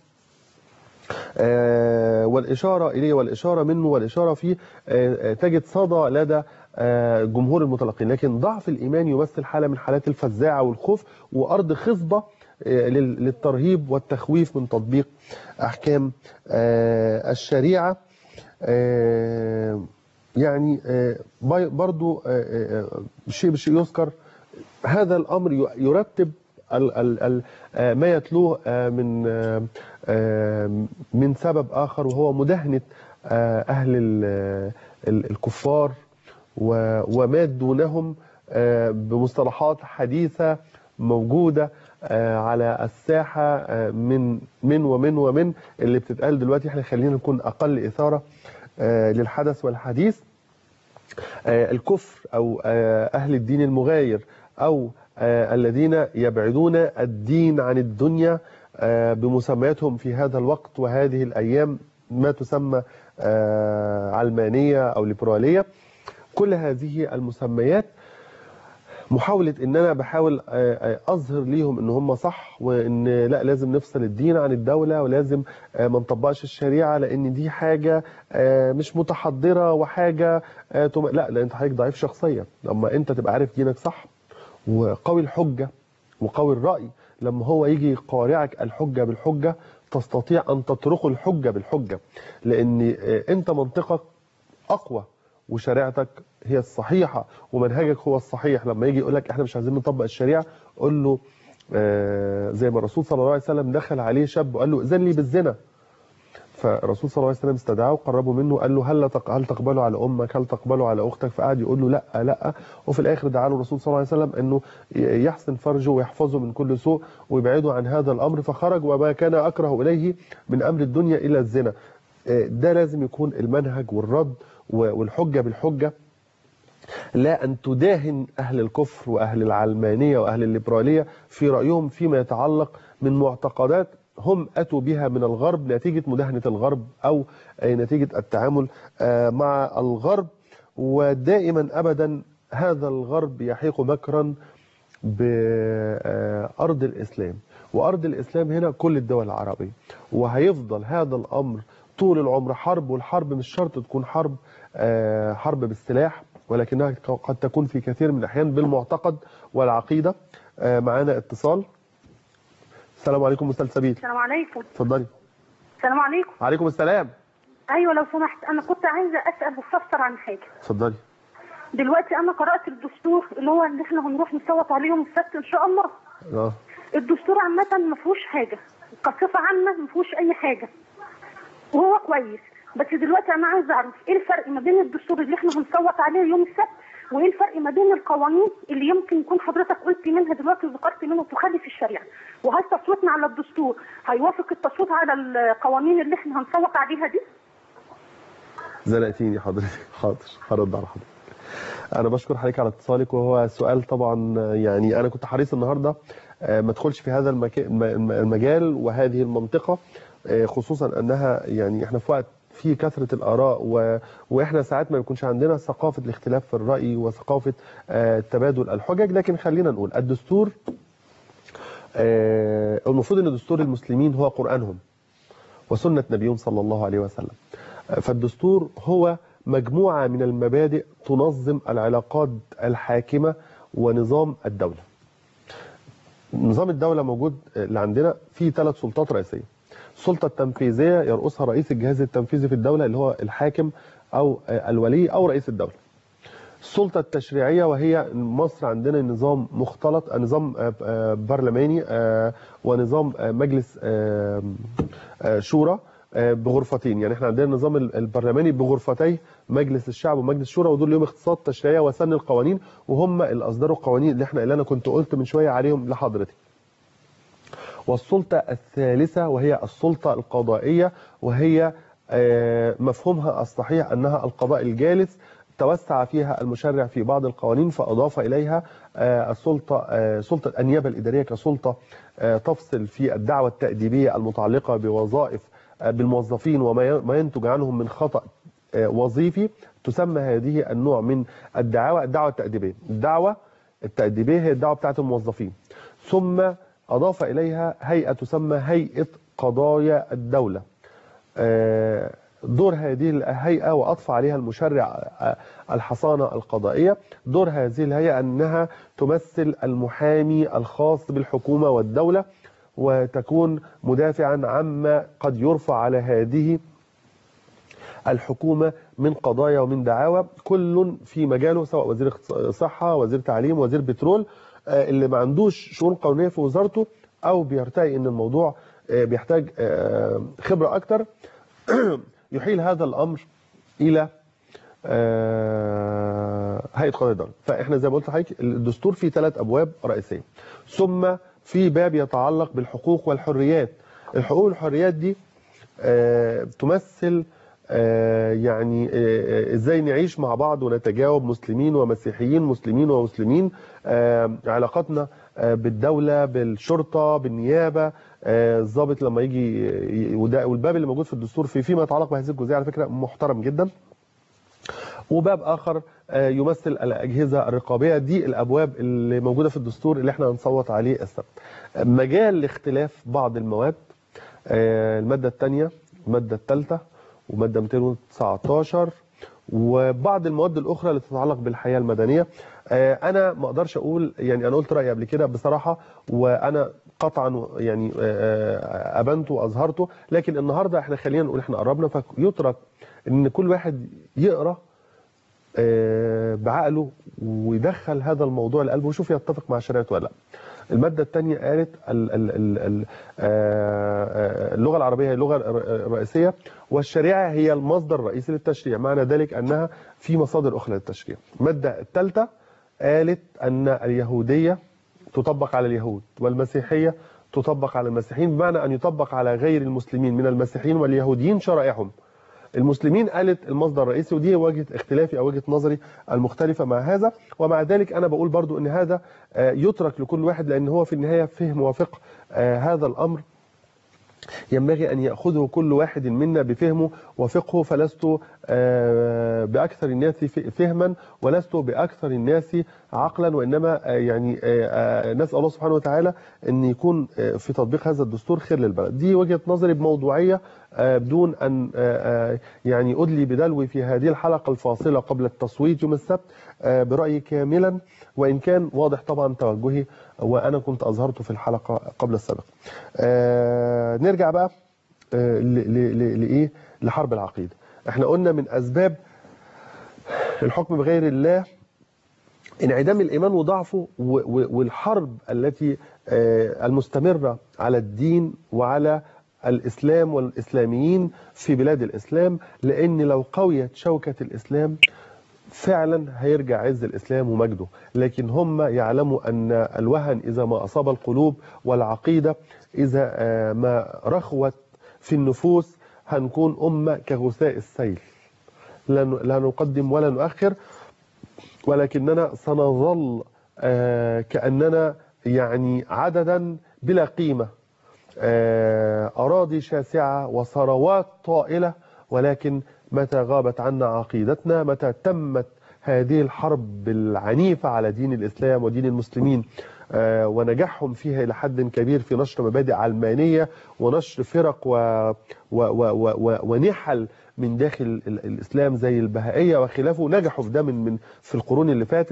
A: آه، والإشارة إليه والإشارة منه والإشارة فيه آه، آه، تجد صدى لدى آه، جمهور المتلقين لكن ضعف الإيمان يمثل حالة من حالات الفزاعة والخوف وأرض خصبة آه، لل- للترهيب والتخويف من تطبيق أحكام آه، الشريعة آه، يعني آه، باي- برضو آه، آه، آه، شيء بشيء يذكر هذا الأمر ي- يرتب ال- ال- ال- آه، ما يتلوه آه، من آه، آه، من سبب آخر وهو مداهنة آه، أهل ال- ال- الكفار و- وما دونهم آه، بمصطلحات حديثة موجودة آه، على الساحة آه، من من ومن ومن اللي بتتقال دلوقتي احنا خلينا نكون أقل إثارة آه، للحدث والحديث آه، الكفر أو آه، أهل الدين المغاير أو آه، الذين يبعدون الدين عن الدنيا آه، بمسمياتهم في هذا الوقت وهذه الأيام ما تسمى آه، علمانية أو ليبرالية كل هذه المسميات محاولة ان انا بحاول آه، آه، اظهر ليهم ان هم صح وان لا لازم نفصل الدين عن الدولة ولازم آه، ما نطبقش الشريعة لان دي حاجة آه، مش متحضرة وحاجة آه، تم... لا لا انت حضرتك ضعيف شخصيا لما انت تبقى عارف دينك صح وقوي الحجة وقوي الرأي لما هو يجي يقارعك الحجة بالحجة تستطيع أن تطرقه الحجة بالحجة لأن آه، أنت منطقك أقوى وشريعتك هي الصحيحة ومنهجك هو الصحيح لما يجي يقول لك احنا مش عايزين نطبق الشريعة قول له آه، زي ما الرسول صلى الله عليه وسلم دخل عليه شاب وقال له اذن لي بالزنا فالرسول صلى الله عليه وسلم استدعاه وقربه منه وقال له هل تق- هل تقبله على امك هل تقبله على اختك فقعد يقول له لا لا وفي الاخر دعا له الرسول صلى الله عليه وسلم انه ي- يحسن فرجه ويحفظه من كل سوء ويبعده عن هذا الامر فخرج وما كان اكره اليه من امر الدنيا الى الزنا آه، ده لازم يكون المنهج والرد و- والحجه بالحجه لا أن تداهن أهل الكفر وأهل العلمانية وأهل الليبرالية في رأيهم فيما يتعلق من معتقدات هم أتوا بها من الغرب نتيجة مداهنة الغرب أو آه، نتيجة التعامل آه، مع الغرب ودائما أبدا هذا الغرب يحيق مكرا بأرض الإسلام وأرض الإسلام هنا كل الدول العربية وهيفضل هذا الأمر طول العمر حرب والحرب مش شرط تكون حرب آه، حرب بالسلاح ولكنها قد تكون في كثير من الأحيان بالمعتقد والعقيدة آه، معانا اتصال السلام عليكم أستاذ سبيل
C: السلام عليكم
A: اتفضلي
C: السلام عليكم
A: عليكم السلام
C: ايوه لو سمحت انا كنت عايزه اسال واستفسر عن حاجه
A: اتفضلي
C: دلوقتي انا قرات الدستور اللي هو اللي احنا هنروح نصوت عليه يوم السبت ان شاء الله
A: اه
C: الدستور عامه ما فيهوش حاجه كصفه عامه ما فيهوش اي حاجه وهو كويس بس دلوقتي انا عايزه اعرف ايه الفرق ما بين الدستور اللي احنا هنصوت عليه يوم السبت وايه الفرق ما بين القوانين اللي يمكن يكون حضرتك قلت منها دلوقتي وذكرت منها تخالف الشريعه وهل تصويتنا على الدستور هيوافق التصويت على القوانين اللي احنا هنصوت عليها دي
A: زنقتيني حضرتك حاضر هرد على حضرتك انا بشكر حضرتك على اتصالك وهو سؤال طبعا يعني انا كنت حريص النهارده آه، ما ادخلش في هذا المكا- الم- المجال وهذه المنطقه آه، خصوصا انها يعني احنا في وقت في كثره الاراء و... واحنا ساعات ما بيكونش عندنا ثقافه الاختلاف في الراي وثقافه آه، تبادل الحجج لكن خلينا نقول الدستور آه، المفروض ان دستور المسلمين هو قرانهم وسنه نبيهم صلى الله عليه وسلم فالدستور هو مجموعة من المبادئ تنظم العلاقات الحاكمة ونظام الدولة نظام الدولة موجود اللي عندنا فيه ثلاث سلطات رئيسية السلطة التنفيذية يرأسها رئيس الجهاز التنفيذي في الدولة اللي هو الحاكم أو الولي أو رئيس الدولة السلطة التشريعية وهي مصر عندنا نظام مختلط نظام آه، آه، برلماني آه، ونظام آه، مجلس آه، آه، شورى آه، بغرفتين يعني احنا عندنا النظام ال- البرلماني بغرفتي مجلس الشعب ومجلس الشورى ودول ليهم اختصاص تشريعيه وسن القوانين وهم اللي اصدروا القوانين اللي احنا اللي انا كنت قلت من شويه عليهم لحضرتك. والسلطه الثالثه وهي السلطه القضائيه وهي آه، مفهومها الصحيح انها القضاء الجالس توسع فيها المشرع في بعض القوانين فاضاف اليها آه، السلطه آه، سلطه النيابه الاداريه كسلطه آه، تفصل في الدعوه التاديبيه المتعلقه بوظائف آه، بالموظفين وما ي- ما ينتج عنهم من خطا آه، وظيفي تسمى هذه النوع من الدعاوى الدعوه التاديبيه الدعوه التاديبيه هي الدعوه بتاعه الموظفين ثم اضاف اليها هيئه تسمى هيئه قضايا الدوله آه، دور هذه الهيئة وأضفى عليها المشرع آه، الحصانة القضائية دور هذه الهيئة أنها تمثل المحامي الخاص بالحكومة والدولة وتكون مدافعا عما قد يرفع على هذه الحكومة من قضايا ومن دعاوى كل في مجاله سواء وزير صحة وزير تعليم وزير بترول آه، اللي ما عندوش شؤون قانونية في وزارته أو بيرتقي أن الموضوع آه، بيحتاج آه، خبرة أكتر يحيل هذا الأمر إلى آه، هيئة قضاء الدولة فإحنا زي ما قلت لحضرتك الدستور فيه ثلاث أبواب رئيسية ثم في باب يتعلق بالحقوق والحريات الحقوق والحريات دي آه، تمثل آه، يعني آه، ازاي نعيش مع بعض ونتجاوب مسلمين ومسيحيين مسلمين ومسلمين آه، علاقاتنا آه، بالدولة بالشرطة بالنيابة آه، الضابط لما يجي ي- وده والباب اللي موجود في الدستور في فيما يتعلق بهذه الجزئية على فكرة محترم جدا وباب آخر آه، يمثل الاجهزه الرقابيه دي الابواب اللي موجوده في الدستور اللي احنا هنصوت عليه السبت مجال لاختلاف بعض المواد آه، الماده الثانيه الماده الثالثه وماده 219 وبعض المواد الاخرى اللي تتعلق بالحياه المدنيه آه، انا ما اقدرش اقول يعني انا قلت رايي قبل كده بصراحه وانا قطعا يعني آه، ابنته واظهرته لكن النهارده احنا خلينا نقول احنا قربنا فيترك ان كل واحد يقرا آه، بعقله ويدخل هذا الموضوع لقلبه ويشوف يتفق مع شريعته ولا لا. المادة الثانية قالت ال- ال- ال- ال- آه، آه، اللغة العربية هي اللغة الر- الرئيسية والشريعة هي المصدر الرئيسي للتشريع معنى ذلك أنها في مصادر أخرى للتشريع المادة الثالثة قالت أن اليهودية تطبق على اليهود والمسيحية تطبق على المسيحيين بمعنى أن يطبق على غير المسلمين من المسيحيين واليهوديين شرائعهم المسلمين قالت المصدر الرئيسي ودي وجهه اختلافي او وجهه نظري المختلفه مع هذا ومع ذلك انا بقول برضو ان هذا آه، يترك لكل واحد لان هو في النهايه فهم وفقه آه، هذا الامر ينبغي أن يأخذه كل واحد منا بفهمه وفقهه فلست آه، بأكثر الناس ف- فهما ولست بأكثر الناس عقلا وإنما آه، يعني آه، آه، نسأل الله سبحانه وتعالى أن يكون آه، في تطبيق هذا الدستور خير للبلد دي وجهة نظري بموضوعية آه، بدون أن آه، آه، يعني أدلي بدلوي في هذه الحلقة الفاصلة قبل التصويت يوم السبت آه، برأيي كاملا وإن كان واضح طبعا توجهي وأنا كنت أظهرته في الحلقة قبل السابقة آه، نرجع بقى آه، ل- ل- ل- لإيه لحرب العقيدة احنا قلنا من أسباب الحكم بغير الله انعدام الإيمان وضعفه و- و- والحرب التي آه، المستمرة على الدين وعلى الإسلام والإسلاميين في بلاد الإسلام لأن لو قويت شوكة الإسلام فعلا هيرجع عز الإسلام ومجده لكن هم يعلموا أن الوهن إذا ما أصاب القلوب والعقيدة إذا آه، ما رخوت في النفوس هنكون أمة كغثاء السيل لا ن- لا نقدم ولا نؤخر ولكننا سنظل آه، كأننا يعني عددا بلا قيمة آه، أراضي شاسعة وثروات طائلة ولكن متى غابت عنا عقيدتنا متى تمت هذه الحرب العنيفة على دين الإسلام ودين المسلمين آه، ونجاحهم فيها إلى حد كبير في نشر مبادئ علمانية ونشر فرق و و و و و ونحل من داخل ال- الإسلام زي البهائية وخلافه نجحوا في ده من من في القرون اللي فاتت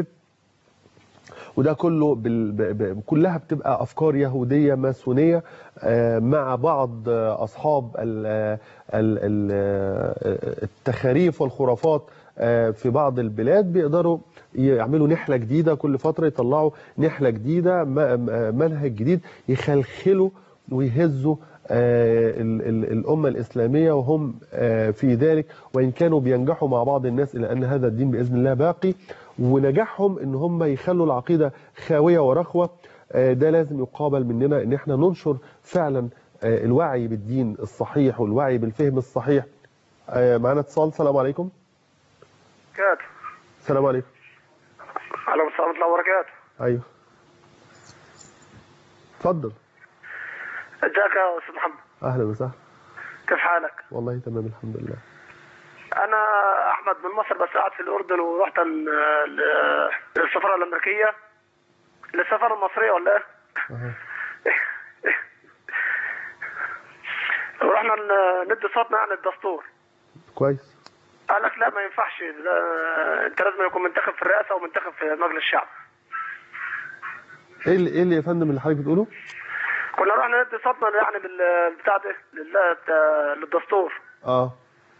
A: وده كله بال... ب... ب... كلها بتبقى افكار يهوديه ماسونيه آه، مع بعض آه، اصحاب ال... ال... ال... آه، التخاريف والخرافات آه، في بعض البلاد بيقدروا يعملوا نحله جديده كل فتره يطلعوا نحله جديده م- م- منهج جديد يخلخلوا ويهزوا آه، ال- ال- الأمة الإسلامية وهم آه، في ذلك وإن كانوا بينجحوا مع بعض الناس إلى أن هذا الدين بإذن الله باقي ونجاحهم إن هم يخلوا العقيدة خاوية ورخوة آه، ده لازم يقابل مننا إن احنا ننشر فعلا آه، الوعي بالدين الصحيح والوعي بالفهم الصحيح آه، معنا اتصال السلام عليكم
O: وبركاته
A: السلام عليكم
O: عليكم السلام ورحمة الله وبركاته
A: أيوه اتفضل
O: ازيك يا استاذ محمد
A: أهلا وسهلا
O: كيف حالك؟
A: والله تمام الحمد لله
O: انا احمد من مصر بس قاعد في الاردن ورحت ال- ال- للسفاره الامريكيه للسفاره المصريه ولا ايه؟
A: أها.
O: ورحنا ن- ندي صوتنا عن الدستور
A: كويس
O: قال لك لا ما ينفعش لا انت لازم يكون منتخب في الرئاسه ومنتخب في مجلس الشعب
A: ايه اللي ايه اللي يا فندم اللي حضرتك بتقوله؟
O: كنا رحنا ندي صوتنا يعني بالبتاع ده لل- للدستور
A: اه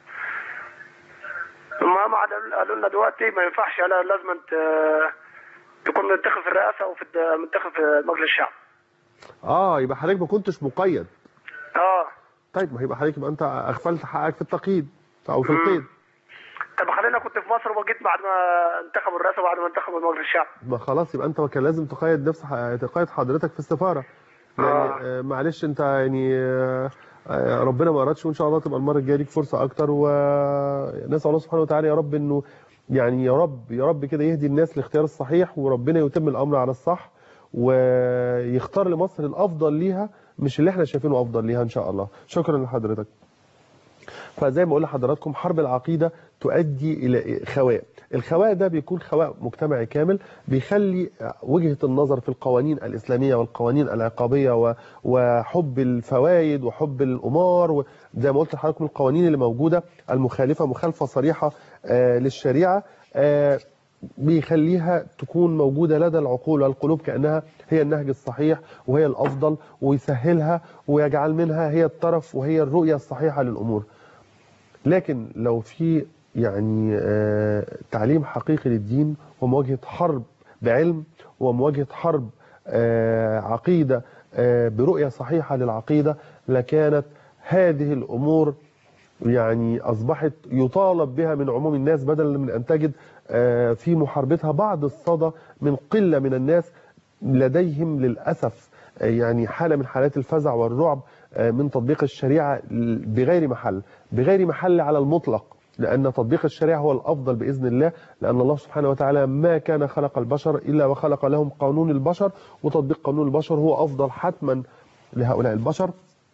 O: هم قعدوا قالوا لنا دلوقتي ما ينفعش لا لازم انت تكون منتخب في الرئاسه وفي الد- منتخب في مجلس الشعب
A: اه يبقى حضرتك ما كنتش مقيد
O: اه
A: طيب ما هيبقى حضرتك يبقى انت اغفلت حقك في التقييد او في القيد
O: طب خلينا كنت في مصر وجيت بعد ما انتخبوا الرئاسه وبعد ما انتخبوا مجلس الشعب
A: ما خلاص يبقى انت كان لازم تقيد نفس ح- تقيد حضرتك في السفاره يعني آه. معلش انت يعني آه، آه، ربنا ما ارادش وان شاء الله تبقى المره الجايه ليك فرصه اكتر ونسال الله سبحانه وتعالى يا رب انه يعني يا رب يا رب كده يهدي الناس لاختيار الصحيح وربنا يتم الامر على الصح ويختار لمصر الافضل ليها مش اللي احنا شايفينه افضل ليها ان شاء الله شكرا لحضرتك فزي ما اقول لحضراتكم حرب العقيده تؤدي الى خواء الخواء ده بيكون خواء مجتمعي كامل بيخلي وجهه النظر في القوانين الاسلاميه والقوانين العقابيه و- وحب الفوائد وحب الامار و- زي ما قلت لحضراتكم القوانين اللي موجوده المخالفه مخالفه صريحه آه، للشريعه آه، بيخليها تكون موجودة لدى العقول والقلوب كأنها هي النهج الصحيح وهي الأفضل ويسهلها ويجعل منها هي الطرف وهي الرؤية الصحيحة للأمور لكن لو في يعني آه، تعليم حقيقي للدين ومواجهة حرب بعلم ومواجهة حرب آه، عقيدة آه، برؤية صحيحة للعقيدة لكانت هذه الأمور يعني أصبحت يطالب بها من عموم الناس بدلا من أن تجد آه، في محاربتها بعض الصدى من قلة من الناس لديهم للأسف آه، يعني حالة من حالات الفزع والرعب آه، من تطبيق الشريعة بغير محل بغير محل على المطلق لأن تطبيق الشريعة هو الأفضل بإذن الله لأن الله سبحانه وتعالى ما كان خلق البشر إلا وخلق لهم قانون البشر وتطبيق قانون البشر هو أفضل حتما لهؤلاء البشر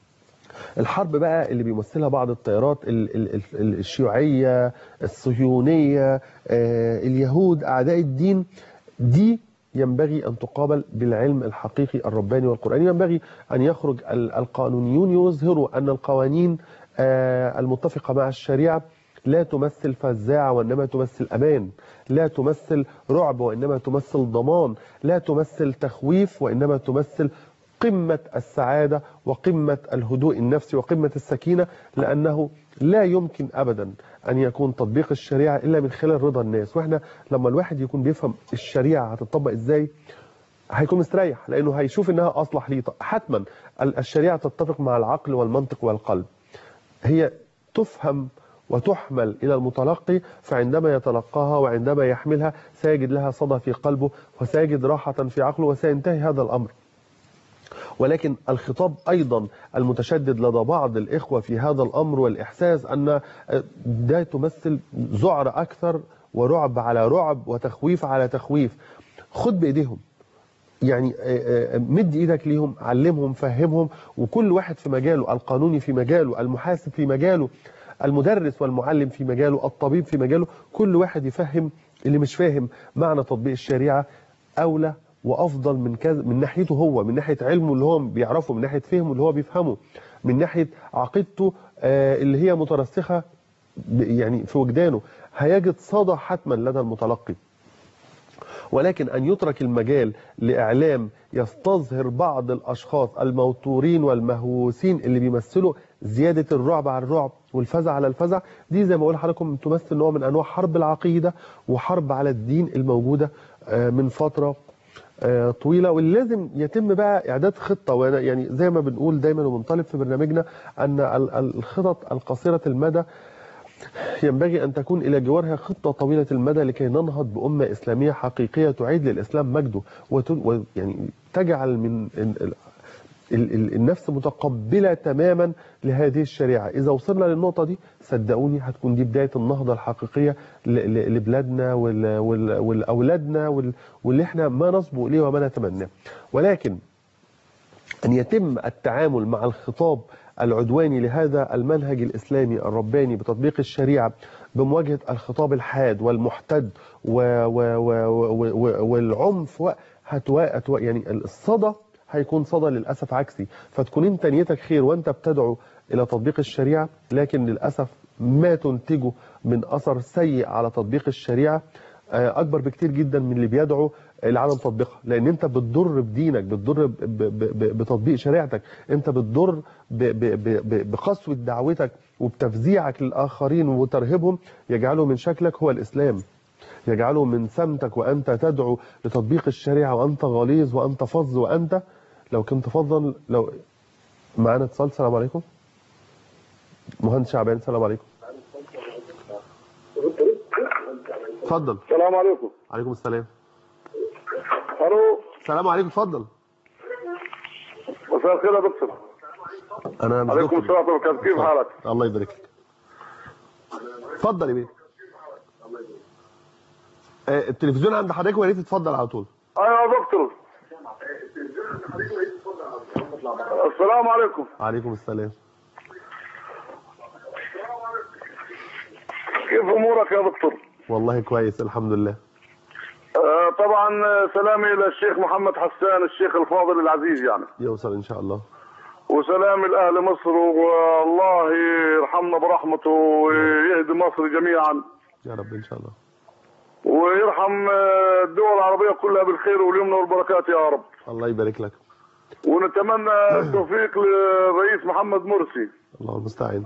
A: الحرب بقى اللي بيمثلها بعض التيارات ال- ال- ال- الشيوعية الصهيونية آه، اليهود أعداء الدين دي ينبغي أن تقابل بالعلم الحقيقي الرباني والقرآني ينبغي أن يخرج ال- القانونيون يظهروا أن القوانين آه، المتفقة مع الشريعة لا تمثل فزاعة وإنما تمثل أمان لا تمثل رعب وإنما تمثل ضمان لا تمثل تخويف وإنما تمثل قمة السعادة وقمة الهدوء النفسي وقمة السكينة لأنه لا يمكن أبدا أن يكون تطبيق الشريعة إلا من خلال رضا الناس وإحنا لما الواحد يكون بيفهم الشريعة هتطبق إزاي هيكون مستريح لأنه هيشوف إنها أصلح ليه حتما ال- الشريعة تتفق مع العقل والمنطق والقلب هي تفهم وتحمل إلى المتلقي فعندما يتلقاها وعندما يحملها سيجد لها صدى في قلبه وسيجد راحة في عقله وسينتهي هذا الأمر ولكن الخطاب أيضا المتشدد لدى بعض الإخوة في هذا الأمر والإحساس أن ده تمثل ذعر أكثر ورعب على رعب وتخويف على تخويف خد بإيديهم يعني آه، آه، مد ايدك ليهم علمهم فهمهم وكل واحد في مجاله القانوني في مجاله المحاسب في مجاله المدرس والمعلم في مجاله الطبيب في مجاله كل واحد يفهم اللي مش فاهم معنى تطبيق الشريعة أولى وأفضل من كذا من ناحيته هو من ناحية علمه اللي هو بيعرفه من ناحية فهمه اللي هو بيفهمه من ناحية عقيدته آه، اللي هي مترسخة ب- يعني في وجدانه هيجد صدى حتما لدى المتلقي ولكن أن يترك المجال لإعلام يستظهر بعض الأشخاص الموتورين والمهووسين اللي بيمثلوا زيادة الرعب على الرعب والفزع على الفزع دي زي ما أقول لحضراتكم تمثل نوع من أنواع حرب العقيدة وحرب على الدين الموجودة آه، من فترة آه، طويلة واللي لازم يتم بقى إعداد خطة وأنا يعني زي ما بنقول دايما وبنطالب في برنامجنا أن ال- ال- الخطط القصيرة المدى ينبغي أن تكون إلى جوارها خطة طويلة المدى لكي ننهض بأمة إسلامية حقيقية تعيد للإسلام مجده وت- ويعني تجعل من ال- ال- ال- ال- النفس متقبلة تماما لهذه الشريعة إذا وصلنا للنقطة دي صدقوني هتكون دي بداية النهضة الحقيقية ل- ل- لبلادنا وال- وال- ولأولادنا وال- واللي احنا ما نصبو إليه وما نتمناه ولكن أن يتم التعامل مع الخطاب العدواني لهذا المنهج الإسلامي الرباني بتطبيق الشريعة بمواجهة الخطاب الحاد والمحتد و و و و و والعنف و- هتوا هتوا يعني الصدى هيكون صدى للأسف عكسي فتكون انت نيتك خير وانت بتدعو إلى تطبيق الشريعة لكن للأسف ما تنتجه من أثر سيء على تطبيق الشريعة آه، اكبر بكتير جدا من اللي بيدعو لعدم تطبيقها لان انت بتضر بدينك بتضر ب- ب- ب- بتطبيق شريعتك انت بتضر ب- ب- ب- ب- بقسوه دعوتك وبتفزيعك للاخرين وترهيبهم يجعله من شكلك هو الاسلام يجعله من سمتك وانت تدعو لتطبيق الشريعه وانت غليظ وانت فظ وانت لو كنت فظا لو معانا اتصال السلام عليكم مهندس شعبان السلام عليكم اتفضل
P: السلام عليكم
A: عليكم السلام
P: الو
A: السلام عليكم اتفضل
P: مساء الخير يا دكتور
A: انا مش
P: عليكم
A: دكتور.
P: السلام ورحمه الله كيف حالك؟
A: الله يبارك لك اتفضل يا بيه آه، التلفزيون عند حضرتك ويا ريت تتفضل على طول
P: ايوه يا دكتور السلام عليكم
A: عليكم السلام
P: كيف امورك يا دكتور؟
A: والله كويس الحمد لله
P: آه طبعا آه، سلامي للشيخ محمد حسان الشيخ الفاضل العزيز يعني
A: يوصل ان شاء الله
P: وسلامي لاهل مصر والله يرحمنا برحمته ويهدي مصر جميعا
A: يا رب ان شاء الله
P: ويرحم آه، الدول العربيه كلها بالخير واليمن والبركات يا رب
A: الله يبارك لك
P: ونتمنى التوفيق للرئيس محمد مرسي
A: الله المستعان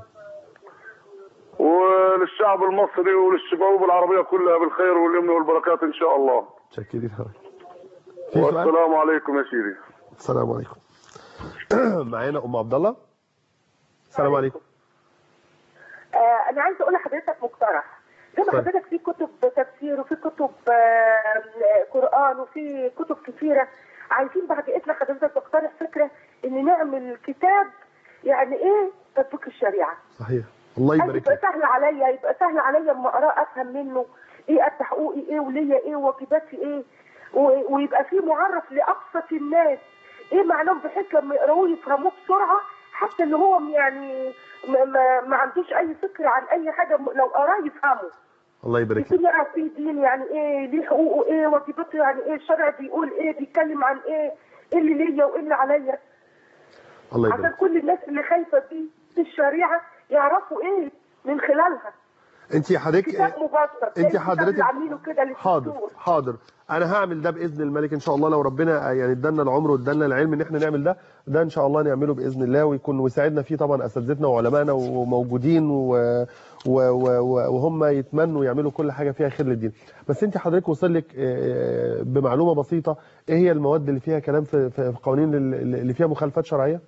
P: وللشعب المصري وللشعوب العربيه كلها بالخير واليمن والبركات ان شاء الله
A: شكرا حضرتك في سؤال
P: والسلام عليكم يا سيدي
A: السلام عليكم معانا ام عبد الله السلام عليكم
Q: آه انا عايزه اقول لحضرتك مقترح زي ما
A: اتفضل.
Q: حضرتك في كتب تفسير وفي كتب آه قران وفي كتب كتيره عايزين بعد اذن حضرتك تقترح فكره ان نعمل كتاب يعني ايه تطبيق الشريعه
A: صحيح الله يبارك
Q: يبقى
A: لك
Q: سهل عليا يبقى سهل عليا اما اقراه افهم منه ايه قد حقوقي ايه وليا ايه وواجباتي ايه و- ويبقى فيه معرف لابسط الناس ايه معناه بحيث لما يقراوه يفهموه بسرعه حتى اللي هو يعني ما, ما, ما عندوش اي فكره عن اي حاجه لو قراه يفهمه
A: الله يبارك لك
Q: يكون يعرف فيه دين يعني ايه ليه حقوقه ايه واجباته يعني ايه الشرع بيقول ايه بيتكلم عن ايه ايه اللي ليا وايه اللي عليا
A: الله
Q: عشان
A: يبارك
Q: كل الناس اللي خايفه دي في الشريعه يعرفوا ايه من خلالها
A: انت حضرتك
Q: كتاب مبسط
A: انت
Q: زي الكتاب
A: حضرتك
Q: اللي عاملينه كده
A: حاضر
Q: للدكتور
A: حاضر انا هعمل ده باذن الملك ان شاء الله لو ربنا يعني ادانا العمر وادانا العلم ان احنا نعمل ده ده ان شاء الله نعمله باذن الله ويكون ويساعدنا فيه طبعا اساتذتنا وعلمائنا وموجودين و و و و- وهم يتمنوا يعملوا كل حاجه فيها خير للدين بس انت حضرتك وصل لك آه، بمعلومه بسيطه ايه هي المواد اللي فيها كلام في في في قوانين اللي اللي فيها مخالفات شرعيه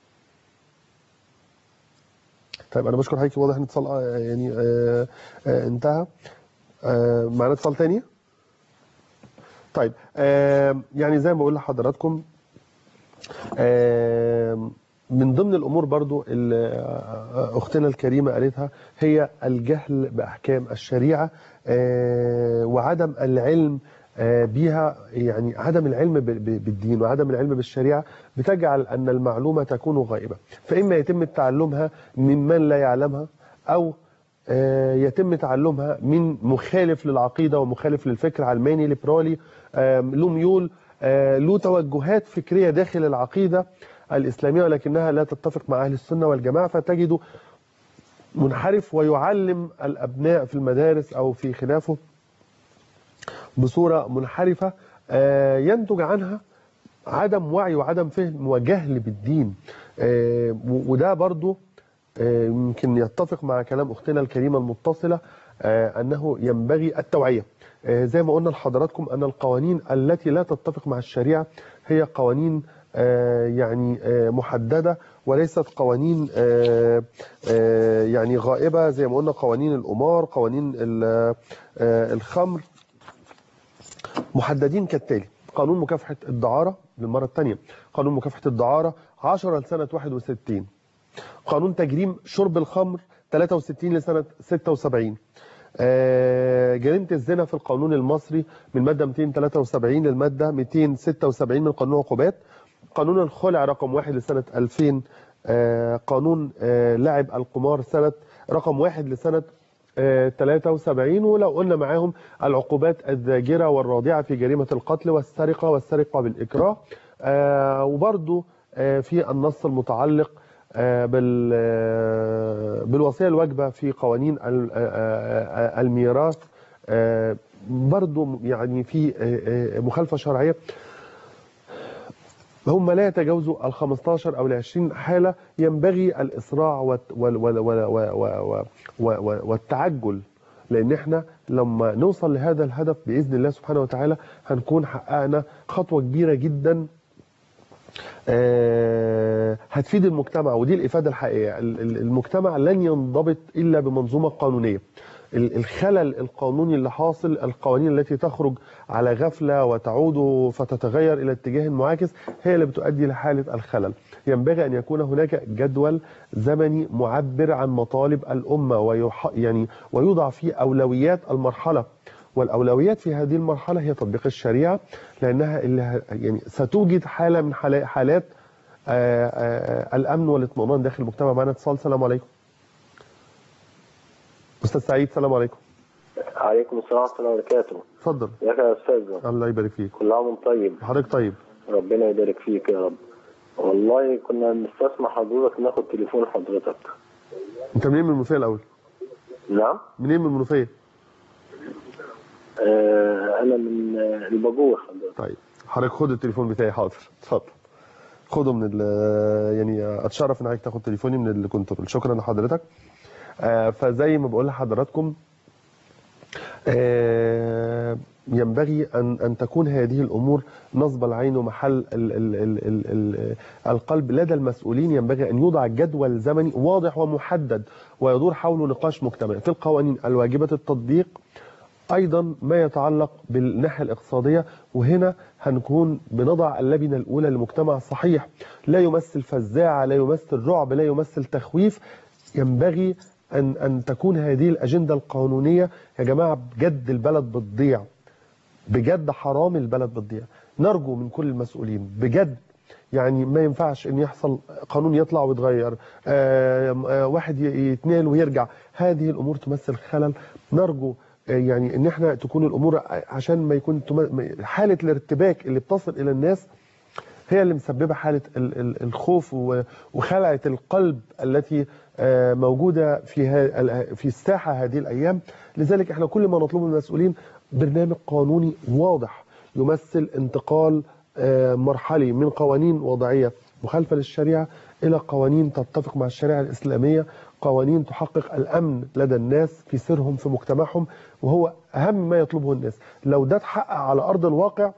A: طيب انا بشكر حضرتك واضح ان اتصال آه، يعني آه، آه، انتهى آه، معانا اتصال تاني طيب آه، يعني زي ما بقول لحضراتكم آه، من ضمن الامور برضو اللي آه، اختنا الكريمه قالتها هي الجهل باحكام الشريعه آه، وعدم العلم آه، بها يعني عدم العلم ب- ب- بالدين وعدم العلم بالشريعه بتجعل ان المعلومه تكون غائبه فاما يتم تعلمها ممن لا يعلمها او آه، يتم تعلمها من مخالف للعقيده ومخالف للفكر علماني ليبرالي آه، له ميول آه، له توجهات فكريه داخل العقيده الاسلاميه ولكنها لا تتفق مع اهل السنه والجماعه فتجده منحرف ويعلم الابناء في المدارس او في خلافه بصوره منحرفه آه، ينتج عنها عدم وعي وعدم فهم وجهل بالدين آه، و- وده برضو آه، يمكن يتفق مع كلام اختنا الكريمه المتصله آه، انه ينبغي التوعيه آه، زي ما قلنا لحضراتكم ان القوانين التي لا تتفق مع الشريعه هي قوانين آه، يعني آه، محدده وليست قوانين آه، آه، يعني غائبه زي ما قلنا قوانين القمار قوانين ال- آه، الخمر محددين كالتالي قانون مكافحة الدعارة للمرة الثانية قانون مكافحة الدعارة 10 لسنة 61 قانون تجريم شرب الخمر 63 لسنة 76 آه، جريمة الزنا في القانون المصري من مادة 273 للمادة 276 من قانون العقوبات قانون الخلع رقم 1 لسنة 2000 آه، قانون آه، لعب القمار سنة رقم 1 لسنة آه، 73 ولو قلنا معاهم العقوبات الزاجرة والراضعة في جريمة القتل والسرقة والسرقة بالإكراه آه، وبرضو آه، في النص المتعلق آه، بال آه، بالوصية الواجبة في قوانين ال- آه، آه، الميراث آه، برضو يعني في آه، آه، مخالفة شرعية هم لا يتجاوزوا ال 15 او ال 20 حاله ينبغي الاسراع والت- وال- وال- وال- و- و- و- و- والتعجل لان احنا لما نوصل لهذا الهدف باذن الله سبحانه وتعالى هنكون حققنا خطوه كبيره جدا آه، هتفيد المجتمع ودي الافاده الحقيقيه ال- ال- المجتمع لن ينضبط الا بمنظومه قانونيه ال- الخلل القانوني اللي حاصل القوانين التي تخرج على غفله وتعود فتتغير الى اتجاه معاكس هي اللي بتؤدي لحاله الخلل ينبغي ان يكون هناك جدول زمني معبر عن مطالب الامه ويح يعني ويوضع فيه اولويات المرحله والاولويات في هذه المرحله هي تطبيق الشريعه لانها اللي ه- يعني ستوجد حاله من حالا- حالات آه، آه، الامن والاطمئنان داخل المجتمع معنا اتصال السلام عليكم استاذ سعيد السلام عليكم
R: عليكم السلام ورحمة الله وبركاته
A: اتفضل
R: ازيك يا أستاذ
A: الله يبارك فيك
R: كل عام وانت طيب
A: حضرتك طيب
R: ربنا يبارك فيك يا رب والله كنا نستسمح حضرتك ناخد تليفون حضرتك
A: انت منين من المنوفيه الاول
R: نعم
A: منين من المنوفيه
R: آه أنا من آه، الباجور حضرتك
A: طيب حضرتك خد التليفون بتاعي حاضر اتفضل خده من ال يعني اتشرف ان حضرتك تاخد تليفوني من الكنترول شكرا لحضرتك آه فزي ما بقول لحضراتكم آه ينبغي ان ان تكون هذه الامور نصب العين ومحل ال ال ال ال ال القلب لدى المسؤولين ينبغي ان يوضع جدول زمني واضح ومحدد ويدور حوله نقاش مجتمعي في القوانين الواجبه التطبيق ايضا ما يتعلق بالناحيه الاقتصاديه وهنا هنكون بنضع اللبنه الاولى لمجتمع صحيح لا يمثل فزاعه لا يمثل رعب لا يمثل تخويف ينبغي ان ان تكون هذه الاجنده القانونيه يا جماعه بجد البلد بتضيع بجد حرام البلد بتضيع نرجو من كل المسؤولين بجد يعني ما ينفعش ان يحصل قانون يطلع ويتغير آه، آه، واحد ي- يتنقل ويرجع هذه الامور تمثل خلل نرجو آه، يعني ان احنا تكون الامور عشان ما يكون تم- حاله الارتباك اللي بتصل الى الناس هي اللي مسببه حاله ال- ال- الخوف و- وخلعه القلب التي آه، موجوده في ها- ال- في الساحه هذه الايام لذلك احنا كل ما نطلبه من المسؤولين برنامج قانوني واضح يمثل انتقال آه، مرحلي من قوانين وضعيه مخالفه للشريعه الى قوانين تتفق مع الشريعه الاسلاميه قوانين تحقق الامن لدى الناس في سيرهم في مجتمعهم وهو اهم ما يطلبه الناس لو ده اتحقق على ارض الواقع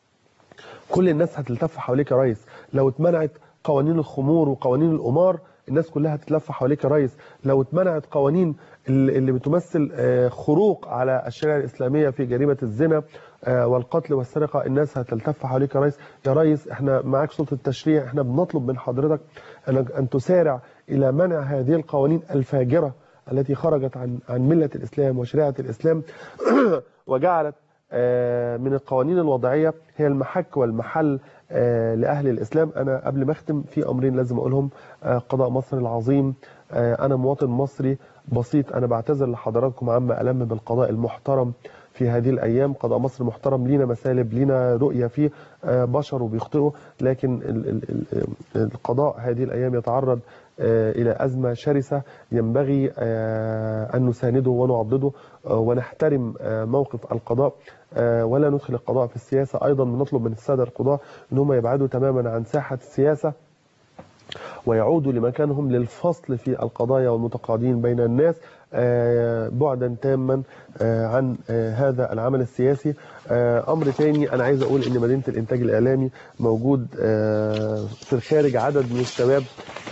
A: كل الناس هتلتف حواليك يا ريس لو اتمنعت قوانين الخمور وقوانين القمار الناس كلها هتتلف حواليك يا ريس لو اتمنعت قوانين اللي اللي بتمثل آه، خروق على الشريعه الاسلاميه في جريمه الزنا آه، والقتل والسرقه الناس هتلتف حواليك يا ريس يا ريس احنا معاك سلطه التشريع احنا بنطلب من حضرتك ان ان تسارع الى منع هذه القوانين الفاجره التي خرجت عن عن مله الاسلام وشريعه الاسلام وجعلت آه، من القوانين الوضعيه هي المحك والمحل آه، لاهل الاسلام انا قبل ما اختم في امرين لازم اقولهم آه، قضاء مصر العظيم آه، انا مواطن مصري بسيط انا بعتذر لحضراتكم عما الم بالقضاء المحترم في هذه الايام قضاء مصر محترم لينا مسالب لينا رؤيه فيه آه، بشر وبيخطئوا لكن ال- ال- ال- القضاء هذه الايام يتعرض آه، الى ازمه شرسه ينبغي آه، ان نسانده ونعضده آه، ونحترم آه، موقف القضاء آه، ولا ندخل القضاء في السياسه ايضا بنطلب من الساده القضاة ان هم يبعدوا تماما عن ساحه السياسه ويعودوا لمكانهم للفصل في القضايا والمتقاضين بين الناس آه، بعدا تاما آه، عن آه، هذا العمل السياسي آه، امر تاني انا عايز اقول ان مدينه الانتاج الاعلامي موجود آه، في الخارج عدد من الشباب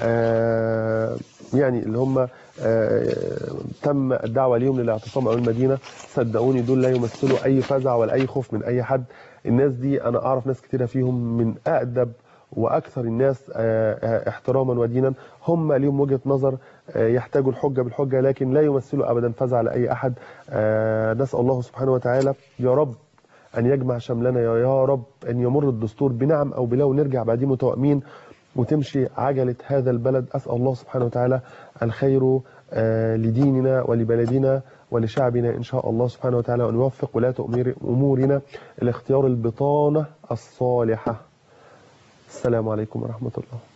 A: آه، يعني اللي هم آه، تم الدعوه ليهم للاعتصام امام المدينه صدقوني دول لا يمثلوا اي فزع ولا اي خوف من اي حد الناس دي انا اعرف ناس كتيره فيهم من اادب واكثر الناس آه، آه، احتراما ودينا هم ليهم وجهه نظر آه، يحتاجوا الحجه بالحجه لكن لا يمثلوا ابدا فزع لاي احد آه، نسال الله سبحانه وتعالى يا رب ان يجمع شملنا يا يا رب ان يمر الدستور بنعم او بلا ونرجع بعدين متوائمين وتمشي عجله هذا البلد اسال الله سبحانه وتعالى الخير آه، لديننا ولبلدنا ولشعبنا ان شاء الله سبحانه وتعالى وان يوفق ولاة أمير- امورنا لاختيار البطانه الصالحه السلام عليكم ورحمه الله